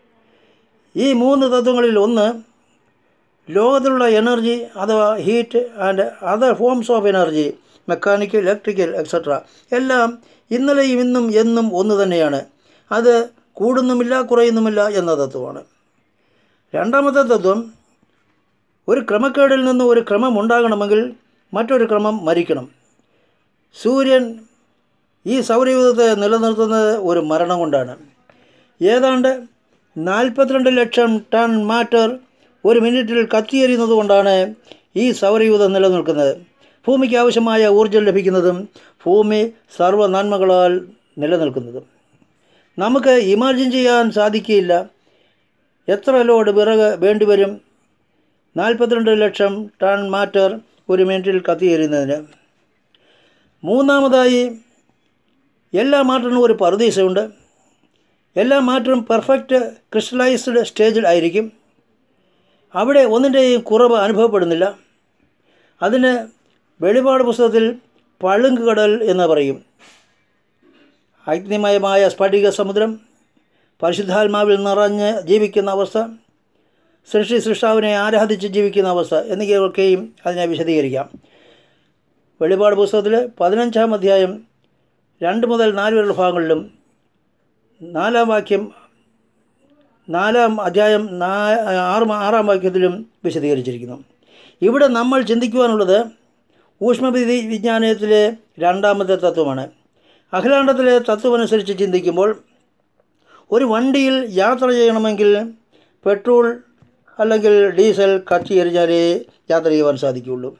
ഈ മൂന്ന് തത്വങ്ങളിൽ ഒന്ന് ലോകത്തിലുള്ള എനർജി അഥവാ heat and other forms of energy mechanical electrical etcetera എല്ലാം ഇന്നലെയും ഇന്നും എന്നും ഒന്ന് തന്നെയാണ് അത് കൂടുന്നുമില്ല കുറയുന്നുമില്ല എന്ന തത്വമാണ് രണ്ടാമത്തെ തത്വം ഒരു ക്രമക്കേടിൽ നിന്ന് ഒരു ക്രമം ഉണ്ടാകണമെങ്കിൽ മറ്റൊരു ക്രമം മരിക്കണം സൂര്യൻ ഈ സൗരയൂഥത്തെ നിലനിർത്തുന്നത് ഒരു മരണം കൊണ്ടാണ് ഏതാണ്ട് നാൽപ്പത്തിരണ്ട് ലക്ഷം ടൺ മാറ്റർ ഒരു മിനിറ്റിൽ കത്തിയെറിയുന്നത് കൊണ്ടാണ് ഈ സൗരയൂഥം നിലനിൽക്കുന്നത് ഭൂമിക്ക് ആവശ്യമായ ഊർജ്ജം ലഭിക്കുന്നതും ഭൂമി സർവ്വ നന്മകളാൽ നിലനിൽക്കുന്നതും നമുക്ക് ഇമാജിൻ ചെയ്യാൻ സാധിക്കില്ല എത്ര ലോഡ് വിറക് വേണ്ടിവരും നാൽപ്പത്തിരണ്ട് ലക്ഷം ടൺ മാറ്റർ ഒരു മിനിറ്റിൽ കത്തിയെറിയുന്നതിന് മൂന്നാമതായി എല്ലാ മാറ്ററിനും ഒരു പറുദീസയുണ്ട് എല്ലാ മാറ്ററും പെർഫെക്റ്റ് ക്രിസ്റ്റലൈസ്ഡ് സ്റ്റേജിൽ ആയിരിക്കും അവിടെ ഒന്നിൻ്റെയും കുറവ് അനുഭവപ്പെടുന്നില്ല അതിന് വെളിപാട് പുസ്തകത്തിൽ പളുങ്ക് കടൽ എന്ന് പറയും അഗ്നിമയമായ സ്ഫടിക സമുദ്രം പരിശുദ്ധാത്മാവിൽ നിറഞ്ഞ് ജീവിക്കുന്ന അവസ്ഥ സൃഷ്ടി സൃഷ്ടാവിനെ ആരാധിച്ച് ജീവിക്കുന്ന അവസ്ഥ എന്നിവയൊക്കെയും അതിനെ വിശദീകരിക്കാം വെളിപാട് പുസ്തകത്തിൽ പതിനഞ്ചാം അധ്യായം രണ്ട് മുതൽ നാല് വരെയുള്ള ഭാഗങ്ങളിലും നാലാം വാക്യം നാലാം അധ്യായം നാ ആറ് ആറാം വാക്യത്തിലും വിശദീകരിച്ചിരിക്കുന്നു ഇവിടെ നമ്മൾ ചിന്തിക്കുവാനുള്ളത് ഊഷ്മവിധി വിജ്ഞാനത്തിലെ രണ്ടാമത്തെ തത്വമാണ് അഖിലാണ്ടത്തിലെ തത്വമനുസരിച്ച് ചിന്തിക്കുമ്പോൾ ഒരു വണ്ടിയിൽ യാത്ര ചെയ്യണമെങ്കിൽ പെട്രോൾ അല്ലെങ്കിൽ ഡീസൽ കത്തി എറിഞ്ഞാലേ യാത്ര ചെയ്യുവാൻ സാധിക്കുകയുള്ളൂ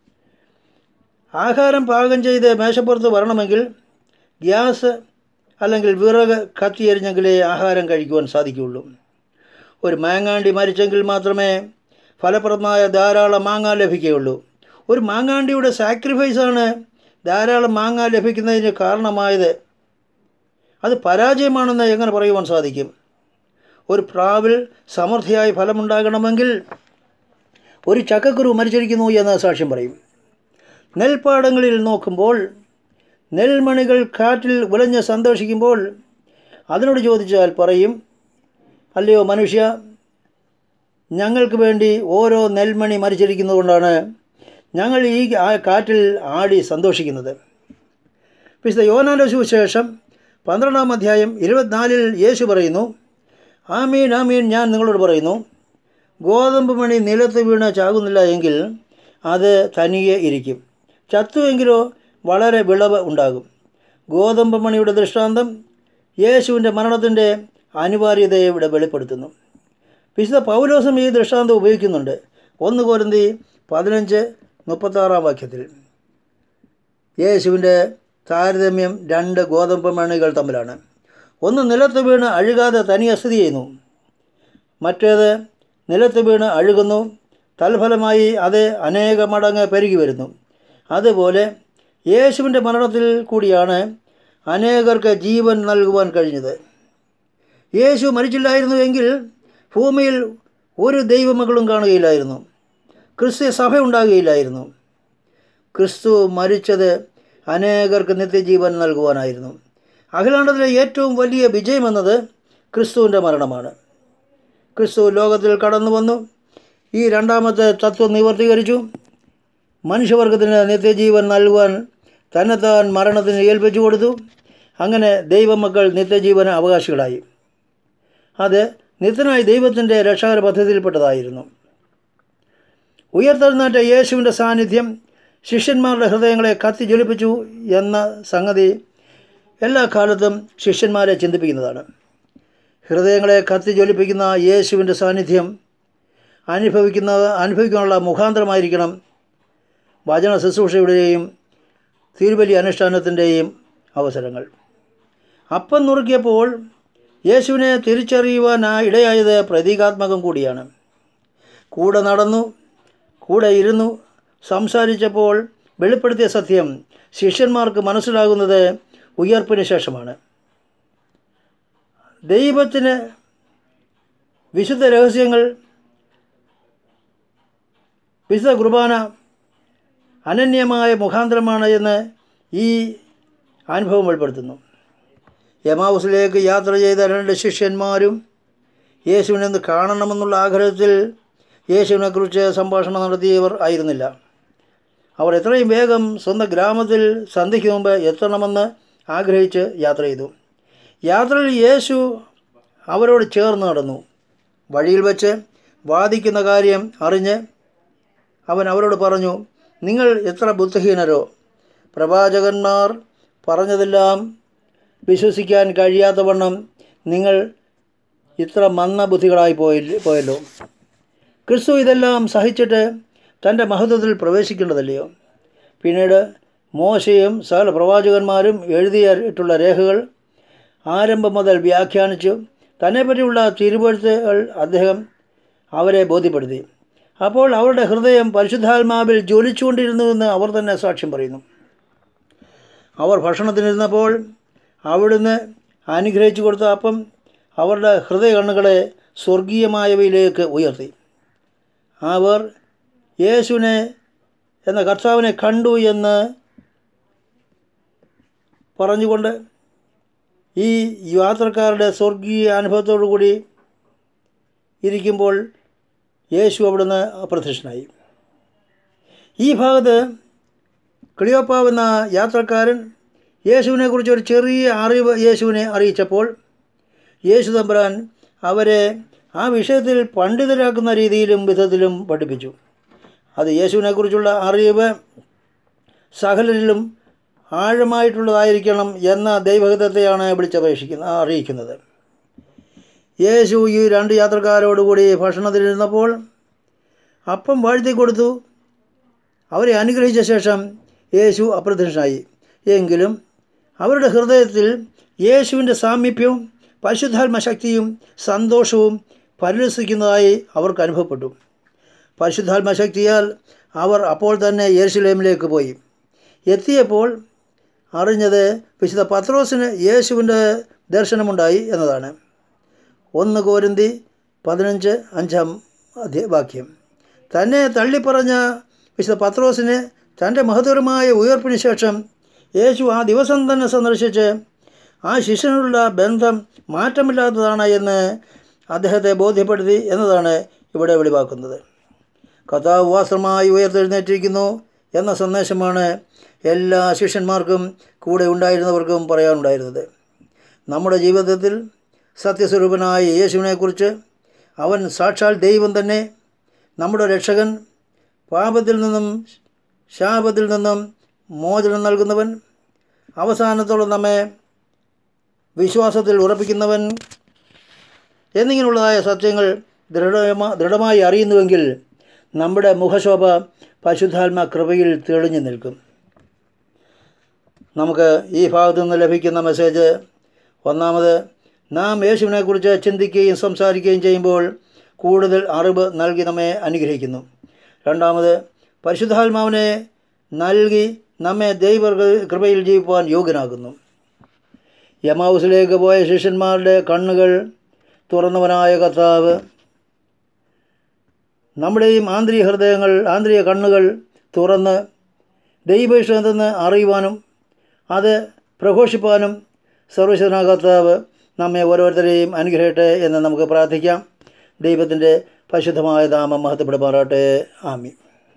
ആഹാരം പാകം ചെയ്ത് മേശപ്പുറത്ത് വരണമെങ്കിൽ ഗ്യാസ് അല്ലെങ്കിൽ വിറക് കത്തി എറിഞ്ഞെങ്കിലേ ആഹാരം കഴിക്കുവാൻ സാധിക്കുകയുള്ളൂ ഒരു മാങ്ങാണ്ടി മരിച്ചെങ്കിൽ മാത്രമേ ഫലപ്രദമായ ധാരാളം മാങ്ങ ലഭിക്കുകയുള്ളൂ ഒരു മാങ്ങാണ്ടിയുടെ സാക്രിഫൈസാണ് ധാരാളം മാങ്ങ ലഭിക്കുന്നതിന് കാരണമായത് അത് പരാജയമാണെന്ന് എങ്ങനെ പറയുവാൻ സാധിക്കും ഒരു പ്രാവിൽ സമൃദ്ധിയായി ഫലമുണ്ടാകണമെങ്കിൽ ഒരു ചക്കക്കുരു മരിച്ചിരിക്കുന്നു എന്ന് സാക്ഷ്യം പറയും നെൽപ്പാടങ്ങളിൽ നോക്കുമ്പോൾ നെൽമണികൾ കാറ്റിൽ ഉലഞ്ഞ് സന്തോഷിക്കുമ്പോൾ അതിനോട് ചോദിച്ചാൽ പറയും അല്ലയോ മനുഷ്യ ഞങ്ങൾക്ക് വേണ്ടി ഓരോ നെൽമണി മരിച്ചിരിക്കുന്നതുകൊണ്ടാണ് ഞങ്ങൾ ഈ ആ കാറ്റിൽ ആടി സന്തോഷിക്കുന്നത് വിശുദ്ധ യോനാൻ്റെ സുവിശേഷം പന്ത്രണ്ടാം അധ്യായം ഇരുപത്തിനാലിൽ യേശു പറയുന്നു ആമീൻ ആമീൻ ഞാൻ നിങ്ങളോട് പറയുന്നു ഗോതമ്പ് മണി നിലത്ത് വീണ് ചാകുന്നില്ല എങ്കിൽ അത് തനിയെ ഇരിക്കും ചത്തുവെങ്കിലോ വളരെ വിളവ് ഉണ്ടാകും ഗോതമ്പ് മണിയുടെ ദൃഷ്ടാന്തം യേശുവിൻ്റെ മരണത്തിൻ്റെ അനിവാര്യതയെ ഇവിടെ വെളിപ്പെടുത്തുന്നു വിശുദ്ധ പൗലോസും ഈ ദൃഷ്ടാന്തം ഉപയോഗിക്കുന്നുണ്ട് ഒന്ന് കോരന്തി പതിനഞ്ച് മുപ്പത്താറാം വാക്യത്തിൽ യേശുവിൻ്റെ താരതമ്യം രണ്ട് ഗോതമ്പ് മണികൾ തമ്മിലാണ് ഒന്ന് നിലത്ത് വീണ് അഴുകാതെ തനിയെ സ്ഥിതി ചെയ്യുന്നു മറ്റേത് നിലത്ത് വീണ് അഴുകുന്നു തൽഫലമായി അത് അനേക മടങ്ങ് പെരുകി വരുന്നു അതുപോലെ യേശുവിൻ്റെ മരണത്തിൽ കൂടിയാണ് അനേകർക്ക് ജീവൻ നൽകുവാൻ കഴിഞ്ഞത് യേശു മരിച്ചില്ലായിരുന്നു എങ്കിൽ ഭൂമിയിൽ ഒരു ദൈവമകളും കാണുകയില്ലായിരുന്നു ക്രിസ്ത്യ സഭ ഉണ്ടാകുകയില്ലായിരുന്നു ക്രിസ്തു മരിച്ചത് അനേകർക്ക് നിത്യജീവൻ നൽകുവാനായിരുന്നു അഖിലാണ്ടത്തിലെ ഏറ്റവും വലിയ വിജയമെന്നത് ക്രിസ്തുവിൻ്റെ മരണമാണ് ക്രിസ്തു ലോകത്തിൽ കടന്നു വന്നു ഈ രണ്ടാമത്തെ തത്വം നിവർത്തീകരിച്ചു മനുഷ്യവർഗത്തിന് നിത്യജീവൻ നൽകുവാൻ തന്നെത്താൻ മരണത്തിന് ഏൽപ്പിച്ചു കൊടുത്തു അങ്ങനെ ദൈവമക്കൾ നിത്യജീവന അവകാശികളായി അത് നിത്യനായി ദൈവത്തിൻ്റെ രക്ഷാകര പദ്ധതിയിൽപ്പെട്ടതായിരുന്നു ഉയർത്തെഴുന്നേറ്റ യേശുവിൻ്റെ സാന്നിധ്യം ശിഷ്യന്മാരുടെ ഹൃദയങ്ങളെ കത്തി ജ്വലിപ്പിച്ചു എന്ന സംഗതി എല്ലാ കാലത്തും ശിഷ്യന്മാരെ ചിന്തിപ്പിക്കുന്നതാണ് ഹൃദയങ്ങളെ കത്തി ജ്വലിപ്പിക്കുന്ന യേശുവിൻ്റെ സാന്നിധ്യം അനുഭവിക്കുന്ന അനുഭവിക്കാനുള്ള മുഖാന്തരമായിരിക്കണം വചന ശുശ്രൂഷയുടെയും തിരുവലി അനുഷ്ഠാനത്തിൻ്റെയും അവസരങ്ങൾ അപ്പം നുറുക്കിയപ്പോൾ യേശുവിനെ തിരിച്ചറിയുവാനായി ഇടയായത് പ്രതീകാത്മകം കൂടിയാണ് കൂടെ നടന്നു കൂടെ ഇരുന്നു സംസാരിച്ചപ്പോൾ വെളിപ്പെടുത്തിയ സത്യം ശിഷ്യന്മാർക്ക് മനസ്സിലാകുന്നത് ഉയർപ്പിന് ശേഷമാണ് ദൈവത്തിന് വിശുദ്ധ രഹസ്യങ്ങൾ വിശുദ്ധ കുർബാന അനന്യമായ മുഖാന്തരമാണ് എന്ന് ഈ അനുഭവം വെളിപ്പെടുത്തുന്നു യമാവുസിലേക്ക് യാത്ര ചെയ്ത രണ്ട് ശിഷ്യന്മാരും യേശുവിനെ കാണണമെന്നുള്ള ആഗ്രഹത്തിൽ യേശുവിനെക്കുറിച്ച് സംഭാഷണം നടത്തിയവർ ആയിരുന്നില്ല അവർ എത്രയും വേഗം സ്വന്തം ഗ്രാമത്തിൽ സന്ധ്യയ്ക്ക് മുമ്പ് എത്തണമെന്ന് ആഗ്രഹിച്ച് യാത്ര ചെയ്തു യാത്രയിൽ യേശു അവരോട് ചേർന്ന് നടന്നു വഴിയിൽ വെച്ച് വാദിക്കുന്ന കാര്യം അറിഞ്ഞ് അവൻ അവരോട് പറഞ്ഞു നിങ്ങൾ എത്ര ബുദ്ധിഹീനരോ പ്രവാചകന്മാർ പറഞ്ഞതെല്ലാം വിശ്വസിക്കാൻ കഴിയാത്തവണ്ണം നിങ്ങൾ ഇത്ര മന്ദബുദ്ധികളായി പോയില്ല പോയല്ലോ ക്രിസ്തു ഇതെല്ലാം സഹിച്ചിട്ട് തൻ്റെ മഹത്വത്തിൽ പ്രവേശിക്കേണ്ടതല്ലയോ പിന്നീട് മോശയും സകല പ്രവാചകന്മാരും എഴുതിയിട്ടുള്ള രേഖകൾ ആരംഭം മുതൽ വ്യാഖ്യാനിച്ചു തന്നെപ്പറ്റിയുള്ള തിരുവഴുത്തുകൾ അദ്ദേഹം അവരെ ബോധ്യപ്പെടുത്തി അപ്പോൾ അവരുടെ ഹൃദയം പരിശുദ്ധാത്മാവിൽ ജ്വലിച്ചുകൊണ്ടിരുന്നുവെന്ന് അവർ തന്നെ സാക്ഷ്യം പറയുന്നു അവർ ഭക്ഷണത്തിനിരുന്നപ്പോൾ അവിടുന്ന് അനുഗ്രഹിച്ചു കൊടുത്ത അപ്പം അവരുടെ ഹൃദയ കണ്ണുകളെ സ്വർഗീയമായവയിലേക്ക് ഉയർത്തി അവർ യേശുവിനെ എന്ന കർത്താവിനെ കണ്ടു എന്ന് പറഞ്ഞുകൊണ്ട് ഈ യാത്രക്കാരുടെ സ്വർഗീയ അനുഭവത്തോടു കൂടി ഇരിക്കുമ്പോൾ യേശു അവിടുന്ന് അപ്രത്യക്ഷനായി ഈ ഭാഗത്ത് ക്ലിയോപ്പാവ് എന്ന യാത്രക്കാരൻ യേശുവിനെക്കുറിച്ച് ഒരു ചെറിയ അറിവ് യേശുവിനെ അറിയിച്ചപ്പോൾ യേശു തമ്പുരാൻ അവരെ ആ വിഷയത്തിൽ പണ്ഡിതരാക്കുന്ന രീതിയിലും വിധത്തിലും പഠിപ്പിച്ചു അത് യേശുവിനെക്കുറിച്ചുള്ള അറിവ് സകലരിലും ആഴമായിട്ടുള്ളതായിരിക്കണം എന്ന ദൈവഹിതത്തെയാണ് വിളിച്ചപേക്ഷിക്കുന്ന അറിയിക്കുന്നത് യേശു ഈ രണ്ട് യാത്രക്കാരോടുകൂടി ഭക്ഷണത്തിലിരുന്നപ്പോൾ അപ്പം വാഴ്ത്തി കൊടുത്തു അവരെ അനുഗ്രഹിച്ച ശേഷം യേശു അപ്രത്യക്ഷനായി എങ്കിലും അവരുടെ ഹൃദയത്തിൽ യേശുവിൻ്റെ സാമീപ്യവും പരിശുദ്ധാത്മ ശക്തിയും സന്തോഷവും പരിലസിക്കുന്നതായി അവർക്ക് അനുഭവപ്പെട്ടു പരിശുദ്ധാത്മ ശക്തിയാൽ അവർ അപ്പോൾ തന്നെ യെരുശലേമിലേക്ക് പോയി എത്തിയപ്പോൾ അറിഞ്ഞത് വിശുദ്ധ പത്രോസിന് യേശുവിൻ്റെ ദർശനമുണ്ടായി എന്നതാണ് ഒന്ന് കോരിന്തി പതിനഞ്ച് അഞ്ചാം അധ്യ വാക്യം തന്നെ തള്ളിപ്പറഞ്ഞ വിശുദ്ധ പത്രോസിന് തൻ്റെ മഹത്തരമായ ഉയർപ്പിന് ശേഷം യേശു ആ ദിവസം തന്നെ സന്ദർശിച്ച് ആ ശിഷ്യനുള്ള ബന്ധം മാറ്റമില്ലാത്തതാണ് എന്ന് അദ്ദേഹത്തെ ബോധ്യപ്പെടുത്തി എന്നതാണ് ഇവിടെ വെളിവാക്കുന്നത് കഥാവ് വാസ്ത്രമായി ഉയർത്തെഴുന്നേറ്റിരിക്കുന്നു എന്ന സന്ദേശമാണ് എല്ലാ ശിഷ്യന്മാർക്കും കൂടെ ഉണ്ടായിരുന്നവർക്കും പറയാനുണ്ടായിരുന്നത് നമ്മുടെ ജീവിതത്തിൽ സത്യസ്വരൂപനായ യേശുവിനെക്കുറിച്ച് അവൻ സാക്ഷാൽ ദൈവം തന്നെ നമ്മുടെ രക്ഷകൻ പാപത്തിൽ നിന്നും ശാപത്തിൽ നിന്നും മോചനം നൽകുന്നവൻ അവസാനത്തോളം നമ്മെ വിശ്വാസത്തിൽ ഉറപ്പിക്കുന്നവൻ എന്നിങ്ങനെയുള്ളതായ സത്യങ്ങൾ ദൃഢമാ ദൃഢമായി അറിയുന്നുവെങ്കിൽ നമ്മുടെ മുഖശോഭ പരിശുദ്ധാത്മ കൃപയിൽ തെളിഞ്ഞു നിൽക്കും നമുക്ക് ഈ ഭാഗത്തു നിന്ന് ലഭിക്കുന്ന മെസ്സേജ് ഒന്നാമത് നാം യേശുവിനെക്കുറിച്ച് ചിന്തിക്കുകയും സംസാരിക്കുകയും ചെയ്യുമ്പോൾ കൂടുതൽ അറിവ് നൽകി നമ്മെ അനുഗ്രഹിക്കുന്നു രണ്ടാമത് പരിശുദ്ധാത്മാവിനെ നൽകി നമ്മെ ദൈവ കൃപയിൽ ജീവിക്കുവാൻ യോഗ്യനാക്കുന്നു യമാവുസിലേക്ക് പോയ ശിഷ്യന്മാരുടെ കണ്ണുകൾ തുറന്നവനായ കർത്താവ് നമ്മുടെയും ആന്തരിക ഹൃദയങ്ങൾ ആന്തരിക കണ്ണുകൾ തുറന്ന് ദൈവേഷ്ടം എന്തെന്ന് അറിയുവാനും അത് പ്രഘോഷിപ്പാനും സർവശനാ കർത്താവ് നമ്മെ ഓരോരുത്തരെയും അനുഗ്രഹിക്കട്ടെ എന്ന് നമുക്ക് പ്രാർത്ഥിക്കാം ദൈവത്തിൻ്റെ പരിശുദ്ധമായ നാമം മഹത്വപ്പെടുമാറാട്ടെ ആമി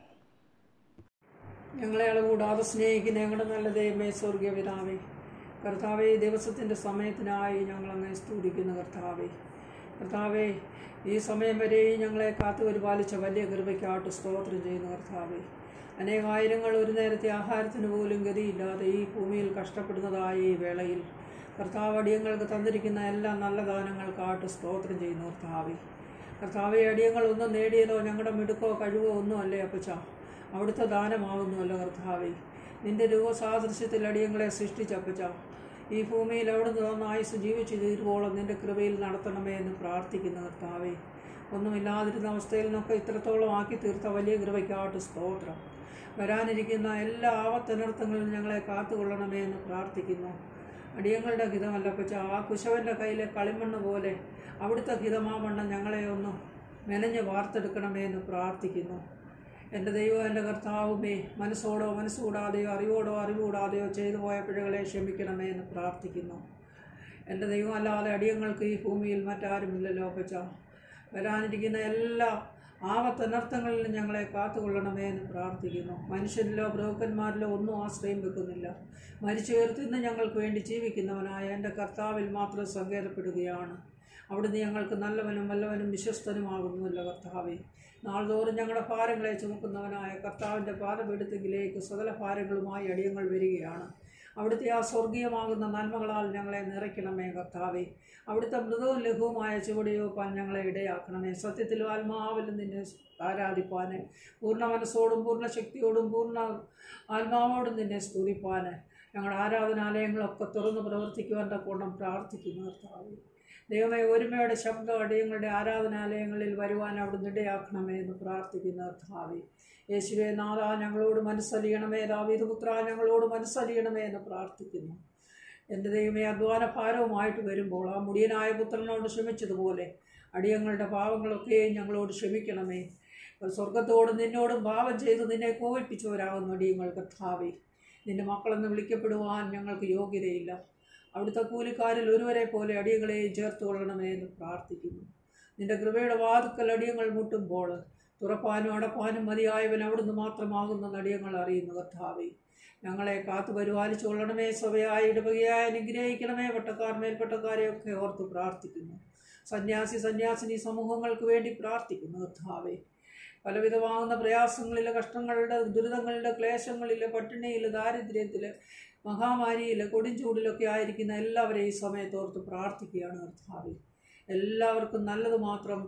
ഞങ്ങളെ അളകൂടാതെ സ്നേഹിക്കുന്ന ഞങ്ങളുടെ നല്ല ദൈവമേ സ്വർഗീയ പിതാവേ കർത്താവേ ഈ ദിവസത്തിൻ്റെ സമയത്തിനായി ഞങ്ങൾ അങ്ങ് സ്തുതിക്കുന്നു കർത്താവേ കർത്താവേ ഈ സമയം വരെയും ഞങ്ങളെ കാത്തു പരിപാലിച്ച വലിയ കൃപയ്ക്കാട്ട് സ്തോത്രം ചെയ്യുന്നു കർത്താവേ അനേകായിരങ്ങൾ ഒരു നേരത്തെ ആഹാരത്തിന് പോലും ഗതിയില്ലാതെ ഈ ഭൂമിയിൽ കഷ്ടപ്പെടുന്നതായ ഈ വേളയിൽ കർത്താവ് അടിയങ്ങൾക്ക് തന്നിരിക്കുന്ന എല്ലാ നല്ല ദാനങ്ങൾക്കാട്ട് സ്തോത്രം ചെയ്യുന്നു കർത്താവേ കർത്താവെ അടിയങ്ങൾ ഒന്നും നേടിയതോ ഞങ്ങളുടെ മിടുക്കോ കഴിവോ ഒന്നും അല്ലേ അപ്പച്ച അവിടുത്തെ ദാനമാവുന്നുവല്ലോ കർത്താവെ നിന്റെ രൂപസാദൃശ്യത്തിൽ അടിയങ്ങളെ സൃഷ്ടിച്ചപ്പച്ച ഈ ഭൂമിയിൽ അവിടുന്ന് തന്ന ആയുസ് ജീവിച്ചു തീരുവോളം നിന്റെ കൃപയിൽ നടത്തണമേ എന്ന് പ്രാർത്ഥിക്കുന്ന കർത്താവെ ഒന്നുമില്ലാതിരുന്ന അവസ്ഥയിൽ നിന്നൊക്കെ ഇത്രത്തോളം ആക്കി തീർത്ത വലിയ കൃപയ്ക്കാട്ട് സ്തോത്രം വരാനിരിക്കുന്ന എല്ലാ ആപത്തനർത്ഥങ്ങളിലും ഞങ്ങളെ കാത്തുകൊള്ളണമേ എന്ന് പ്രാർത്ഥിക്കുന്നു അടിയങ്ങളുടെ ഹിതമല്ല പച്ച ആ കുശവൻ്റെ കയ്യിലെ കളിമണ്ണ് പോലെ അവിടുത്തെ ഹിതമാവണ്ണം ഞങ്ങളെ ഒന്ന് മെനഞ്ഞ് വാർത്തെടുക്കണമേ എന്ന് പ്രാർത്ഥിക്കുന്നു എൻ്റെ ദൈവം എൻ്റെ കർത്താവുമേ മനസ്സോടോ മനസ്സുകൂടാതെയോ അറിവോടോ അറിവുകൂടാതെയോ ചെയ്തു പോയ പിഴകളെ ക്ഷമിക്കണമേ എന്ന് പ്രാർത്ഥിക്കുന്നു എൻ്റെ ദൈവം അല്ലാതെ അടിയങ്ങൾക്ക് ഈ ഭൂമിയിൽ മറ്റാരുമില്ലല്ലോ പച്ച വരാനിരിക്കുന്ന എല്ലാ ആപത്തനർത്ഥങ്ങളിലും ഞങ്ങളെ കാത്തുകൊള്ളണമേ എന്ന് പ്രാർത്ഥിക്കുന്നു മനുഷ്യരിലോ ബ്രോക്കന്മാരിലോ ഒന്നും ആശ്രയം വെക്കുന്നില്ല മരിച്ചു ഉയർത്തുന്ന ഞങ്ങൾക്ക് വേണ്ടി ജീവിക്കുന്നവനായ എൻ്റെ കർത്താവിൽ മാത്രം സങ്കേതപ്പെടുകയാണ് അവിടുന്ന് ഞങ്ങൾക്ക് നല്ലവനും വല്ലവനും വിശ്വസ്തനുമാകുന്നുവല്ലോ കർത്താവെ നാൾതോറും ഞങ്ങളുടെ ഭാരങ്ങളെ ചുമക്കുന്നവനായ കർത്താവിൻ്റെ പാദപീഠത്തിലേക്ക് സകല ഭാരങ്ങളുമായി അടിയങ്ങൾ വരികയാണ് അവിടുത്തെ ആ സ്വർഗീയമാകുന്ന നന്മകളാൽ ഞങ്ങളെ നിറയ്ക്കണമേ കർത്താവെ അവിടുത്തെ മൃദവും ലഘുവുമായ ചുവടിയോപ്പാൻ ഞങ്ങളെ ഇടയാക്കണമേ സത്യത്തിലും ആത്മാവിലും നിന്നെ ആരാധിപ്പാൻ പൂർണ്ണ മനസ്സോടും പൂർണ്ണ ശക്തിയോടും പൂർണ്ണ ആത്മാവോടും നിന്നെ സ്തുതിപ്പാൻ ഞങ്ങളുടെ ആരാധനാലയങ്ങളൊക്കെ തുറന്ന് പ്രവർത്തിക്കുവാൻ തക്കോണം പ്രാർത്ഥിക്കുന്നു കർത്താവെ ദൈവമേ ഒരുമയുടെ ശബ്ദം അടിയങ്ങളുടെ ആരാധനാലയങ്ങളിൽ വരുവാൻ അവിടുന്ന് ഇടയാക്കണമേ എന്ന് പ്രാർത്ഥിക്കുന്ന കർത്താവെ യേശുവെ നാഥ ഞങ്ങളോട് മനസ്സലിയണമേ ദാവീദ് പുത്ര ഞങ്ങളോട് മനസ്സലിയണമേ എന്ന് പ്രാർത്ഥിക്കുന്നു എൻ്റെ ദൈവമേ അധ്വാന ഭാരവുമായിട്ട് വരുമ്പോൾ ആ മുടിയനായ പുത്രനോട് ക്ഷമിച്ചതുപോലെ അടിയങ്ങളുടെ പാവങ്ങളൊക്കെയും ഞങ്ങളോട് ക്ഷമിക്കണമേ സ്വർഗത്തോടും നിന്നോടും പാപം ചെയ്ത് നിന്നെ കോപിപ്പിച്ചവരാകുന്നു അടിയങ്ങൾ കർത്താവേ നിന്റെ മക്കളെന്ന് വിളിക്കപ്പെടുവാൻ ഞങ്ങൾക്ക് യോഗ്യതയില്ല അവിടുത്തെ കൂലിക്കാരിൽ ഒരുവരെ പോലെ അടിയങ്ങളെയും ചേർത്ത് കൊള്ളണമേ എന്ന് പ്രാർത്ഥിക്കുന്നു നിന്റെ കൃപയുടെ വാതുക്കൽ അടിയങ്ങൾ മുട്ടുമ്പോൾ തുറപ്പാനും അടപ്പാനും മതിയായവൻ അവിടുന്ന് മാത്രമാകുന്ന നടിയങ്ങൾ അറിയുന്നു കർത്താവേ ഞങ്ങളെ കാത്തു പരിപാലിച്ചു കൊള്ളണമേ സഭയായി ഇടവകയായി അനുഗ്രഹിക്കണമേ പട്ടക്കാർ മേൽപ്പട്ടക്കാരെയൊക്കെ ഓർത്ത് പ്രാർത്ഥിക്കുന്നു സന്യാസി സന്യാസിനി സമൂഹങ്ങൾക്ക് വേണ്ടി പ്രാർത്ഥിക്കുന്നു കർത്താവേ പലവിധമാകുന്ന പ്രയാസങ്ങളിലെ കഷ്ടങ്ങളുടെ ദുരിതങ്ങളുടെ ക്ലേശങ്ങളിലെ പട്ടിണിയിൽ ദാരിദ്ര്യത്തിൽ മഹാമാരിയിൽ കൊടുംചൂടിലൊക്കെ ആയിരിക്കുന്ന എല്ലാവരെയും ഈ സമയത്തോർത്ത് പ്രാർത്ഥിക്കുകയാണ് കർത്താവേ എല്ലാവർക്കും നല്ലത് മാത്രം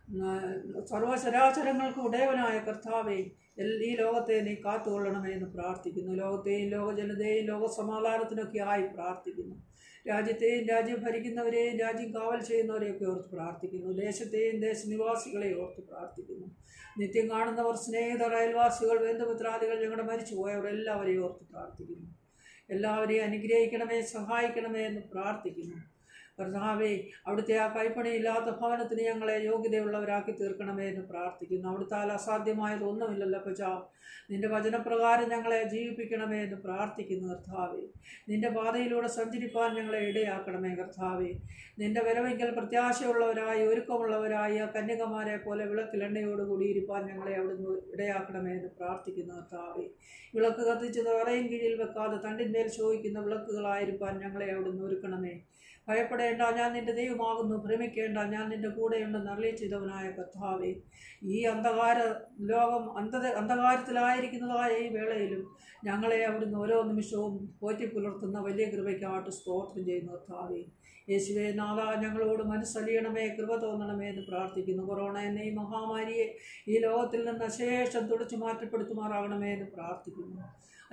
സർവചരാചരങ്ങൾക്ക് ഉടയവനായ കർത്താവെ ഈ ലോകത്തെ നീ കാത്തുകൊള്ളണമേ എന്ന് പ്രാർത്ഥിക്കുന്നു ലോകത്തെയും ലോകജനതയെയും ലോകസമാധാനത്തിനൊക്കെ ആയി പ്രാർത്ഥിക്കുന്നു രാജ്യത്തെയും രാജ്യം ഭരിക്കുന്നവരെയും രാജ്യം കാവൽ ചെയ്യുന്നവരെയൊക്കെ ഓർത്ത് പ്രാർത്ഥിക്കുന്നു ദേശത്തെയും ദേശനിവാസികളെ ഓർത്ത് പ്രാർത്ഥിക്കുന്നു നിത്യം കാണുന്നവർ സ്നേഹിതർ അയൽവാസികൾ ബന്ധുമിത്രാദികൾ ഞങ്ങളുടെ മരിച്ചുപോയവർ എല്ലാവരെയും ഓർത്ത് പ്രാർത്ഥിക്കുന്നു എല്ലാവരെയും അനുഗ്രഹിക്കണമേ സഹായിക്കണമേ എന്ന് പ്രാർത്ഥിക്കുന്നു കർത്താവെ അവിടുത്തെ ആ കൈപ്പണിയില്ലാത്ത ഭവനത്തിന് ഞങ്ങളെ യോഗ്യതയുള്ളവരാക്കി തീർക്കണമേ എന്ന് പ്രാർത്ഥിക്കുന്നു അവിടുത്താൽ അസാധ്യമായത് ഒന്നുമില്ലല്ലോ പച്ചാ നിന്റെ വചനപ്രകാരം ഞങ്ങളെ ജീവിപ്പിക്കണമേ എന്ന് പ്രാർത്ഥിക്കുന്നു കർത്താവെ നിന്റെ പാതയിലൂടെ സഞ്ചരിപ്പാൻ ഞങ്ങളെ ഇടയാക്കണമേ കർത്താവെ നിന്റെ വരവെങ്കിൽ പ്രത്യാശയുള്ളവരായി ഒരുക്കമുള്ളവരായി ആ കന്യകമാരെ പോലെ വിളക്കിൽ എണ്ണയോടുകൂടി ഇരിപ്പാൻ ഞങ്ങളെ അവിടുന്ന് ഇടയാക്കണമേ എന്ന് പ്രാർത്ഥിക്കുന്നു കർത്താവെ വിളക്ക് കത്തിച്ച് തറയും കീഴിൽ വെക്കാതെ തണ്ടിന്മേൽ ശോഭിക്കുന്ന വിളക്കുകളായിരിക്കാൻ ഞങ്ങളെ അവിടുന്ന് ഒരുക്കണമേ ഭയപ്പെടേണ്ട ഞാൻ നിന്റെ ദൈവമാകുന്നു ഭ്രമിക്കേണ്ട ഞാൻ നിന്റെ കൂടെയുണ്ടെന്ന് അറിയി ചെയ്തവനായ കർത്താവേ ഈ അന്ധകാര ലോകം അന്ധ അന്ധകാരത്തിലായിരിക്കുന്നതായ ഈ വേളയിലും ഞങ്ങളെ അവിടുന്ന് ഓരോ നിമിഷവും പോറ്റി പുലർത്തുന്ന വലിയ കൃപയ്ക്കായിട്ട് സ്തോത്രം ചെയ്യുന്ന കർത്താവേ യേശുവേ നാഥ ഞങ്ങളോട് മനസ്സലിയണമേ കൃപ തോന്നണമേ എന്ന് പ്രാർത്ഥിക്കുന്നു കൊറോണ എന്ന ഈ മഹാമാരിയെ ഈ ലോകത്തിൽ നിന്ന് അശേഷം തുടച്ചു മാറ്റപ്പെടുത്തുമാറാകണമേ എന്ന് പ്രാർത്ഥിക്കുന്നു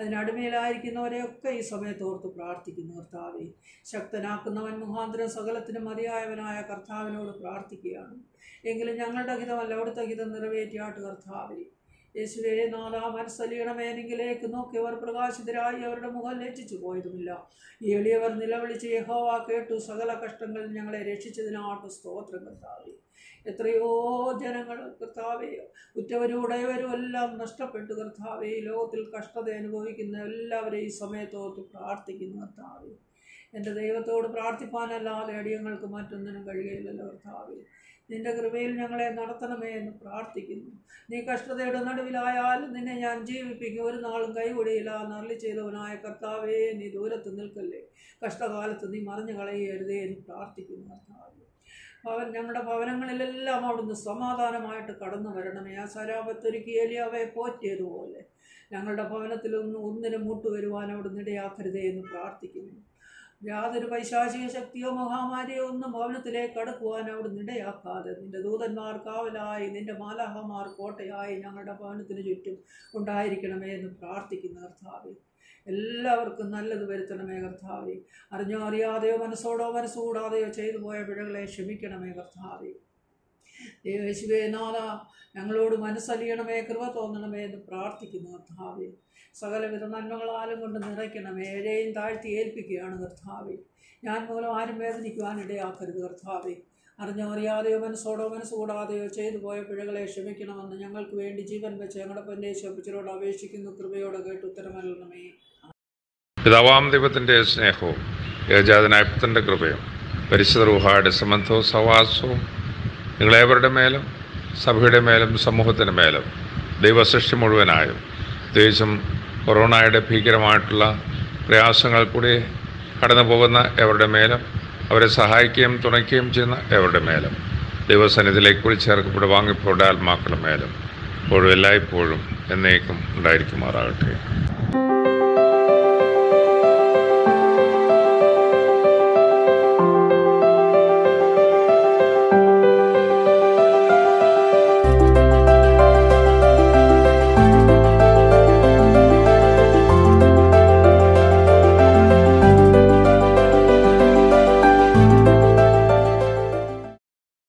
അതിനടിമയിലായിരിക്കുന്നവരെയൊക്കെ ഈ സമയത്ത് ഓർത്ത് പ്രാർത്ഥിക്കുന്നു കർത്താവെ ശക്തനാക്കുന്നവൻ മുഖാന്തരം സകലത്തിനും മതിയായവനായ കർത്താവിനോട് പ്രാർത്ഥിക്കുകയാണ് എങ്കിലും ഞങ്ങളുടെ ഹിതമല്ല അവിടുത്തെ ഹിതം നിറവേറ്റിയാട്ട് കർത്താവെ യേശുവേ നാഥ മനസ്സലിയണമെങ്കിലേക്ക് നോക്കിയവർ പ്രകാശിതരായി അവരുടെ മുഖം ലജ്ജിച്ചു പോയതുമില്ല ഈ എളിയവർ നിലവിളിച്ച് യഹോവ കേട്ടു സകല കഷ്ടങ്ങളിൽ ഞങ്ങളെ രക്ഷിച്ചതിനാട്ട് സ്തോത്രം കർത്താവെ എത്രയോ ജനങ്ങൾ കർത്താവെ ഉറ്റവരും ഉടയവരും എല്ലാം നഷ്ടപ്പെട്ടു കർത്താവെ ഈ ലോകത്തിൽ കഷ്ടത അനുഭവിക്കുന്ന എല്ലാവരെയും ഈ സമയത്തോർത്ത് പ്രാർത്ഥിക്കുന്നു കർത്താവെ എൻ്റെ ദൈവത്തോട് പ്രാർത്ഥിപ്പാനല്ലാതെ അടിയങ്ങൾക്ക് മറ്റൊന്നിനും കഴിയുകയില്ലല്ലോ കർത്താവെ നിന്റെ കൃപയിൽ ഞങ്ങളെ നടത്തണമേ എന്ന് പ്രാർത്ഥിക്കുന്നു നീ കഷ്ടതയുടെ നടുവിലായാലും നിന്നെ ഞാൻ ജീവിപ്പിക്കും ഒരു നാളും കൈകൊടിയില്ല നരളി ചെയ്തവനായ കർത്താവേ നീ ദൂരത്ത് നിൽക്കല്ലേ കഷ്ടകാലത്ത് നീ മറിഞ്ഞു കളയരുതേ എന്ന് പ്രാർത്ഥിക്കുന്നു കർത്താവേ ഭവൻ ഞങ്ങളുടെ ഭവനങ്ങളിലെല്ലാം അവിടുന്ന് സമാധാനമായിട്ട് കടന്നു വരണമേ ആ സരാപത്തൊരുക്കി ഏലിയാവെ പോറ്റിയതുപോലെ ഞങ്ങളുടെ ഭവനത്തിലൊന്നും ഒന്നിനും മുട്ടുവരുവാൻ അവിടുന്ന് ഇടയാക്കരുതേ എന്ന് പ്രാർത്ഥിക്കുന്നു യാതൊരു പൈശാചിക ശക്തിയോ മഹാമാരിയോ ഒന്നും ഭവനത്തിലേക്ക് കടക്കുവാൻ അവിടുന്ന് ഇടയാക്കാതെ നിന്റെ ദൂതന്മാർ കാവലായി നിന്റെ മാലാഹമാർ കോട്ടയായി ഞങ്ങളുടെ ഭവനത്തിന് ചുറ്റും ഉണ്ടായിരിക്കണമേ എന്ന് പ്രാർത്ഥിക്കുന്ന കർത്താവേ എല്ലാവർക്കും നല്ലത് വരുത്തണമേ കർത്താവെ അറിഞ്ഞോ അറിയാതെയോ മനസ്സോടോ മനസ്സുകൂടാതെയോ ചെയ്തു പോയ പിഴകളെ ക്ഷമിക്കണമേ കർത്താവെ യേശുവേ നാഥ ഞങ്ങളോട് മനസ്സലിയണമേ കൃപ തോന്നണമേ എന്ന് പ്രാർത്ഥിക്കുന്നു കർത്താവെ സകലവിധ നന്മകളാലും കൊണ്ട് നിറയ്ക്കണമേ ഏഴെയും താഴ്ത്തി ഏൽപ്പിക്കുകയാണ് കർത്താവെ ഞാൻ മൂലം ആരും വേദനിക്കുവാൻ ഇടയാക്കരുത് കർത്താവെ അറിഞ്ഞോ അറിയാതെയോ മനസ്സോടോ മനസ്സുകൂടാതെയോ ചെയ്തു പോയ പിഴകളെ ക്ഷമിക്കണമെന്ന് ഞങ്ങൾക്ക് വേണ്ടി ജീവൻ വെച്ച് ഞങ്ങളുടെ പൊന്നേശ്വപ്പിച്ചരോട് അപേക്ഷിക്കുന്നു കൃപയോടെ കേട്ട് ഉത്തരമല്ലണമേ പിതാവാം ദൈവത്തിൻ്റെ സ്നേഹവും ഏജാതനായ പുത്രൻ്റെ കൃപയും പരിശുദ്ധ റൂഹായുടെ സംബന്ധവും സഹവാസവും നിങ്ങളേവരുടെ മേലും സഭയുടെ മേലും സമൂഹത്തിൻ്റെ മേലും ദൈവസൃഷ്ടി മുഴുവനായും പ്രത്യേകിച്ചും കൊറോണയുടെ ഭീകരമായിട്ടുള്ള പ്രയാസങ്ങൾ കൂടി കടന്നു പോകുന്ന എവരുടെ മേലും അവരെ സഹായിക്കുകയും തുണയ്ക്കുകയും ചെയ്യുന്ന എവരുടെ മേലും ദൈവസന്നിധിയിലേക്ക് കൂടി ചേർക്കപ്പെട്ട് വാങ്ങിപ്പോടെ ആത്മാക്കളുടെ മേലും ഇപ്പോഴും എല്ലായ്പ്പോഴും എന്നേക്കും ഉണ്ടായിരിക്കുമാറാകട്ടെ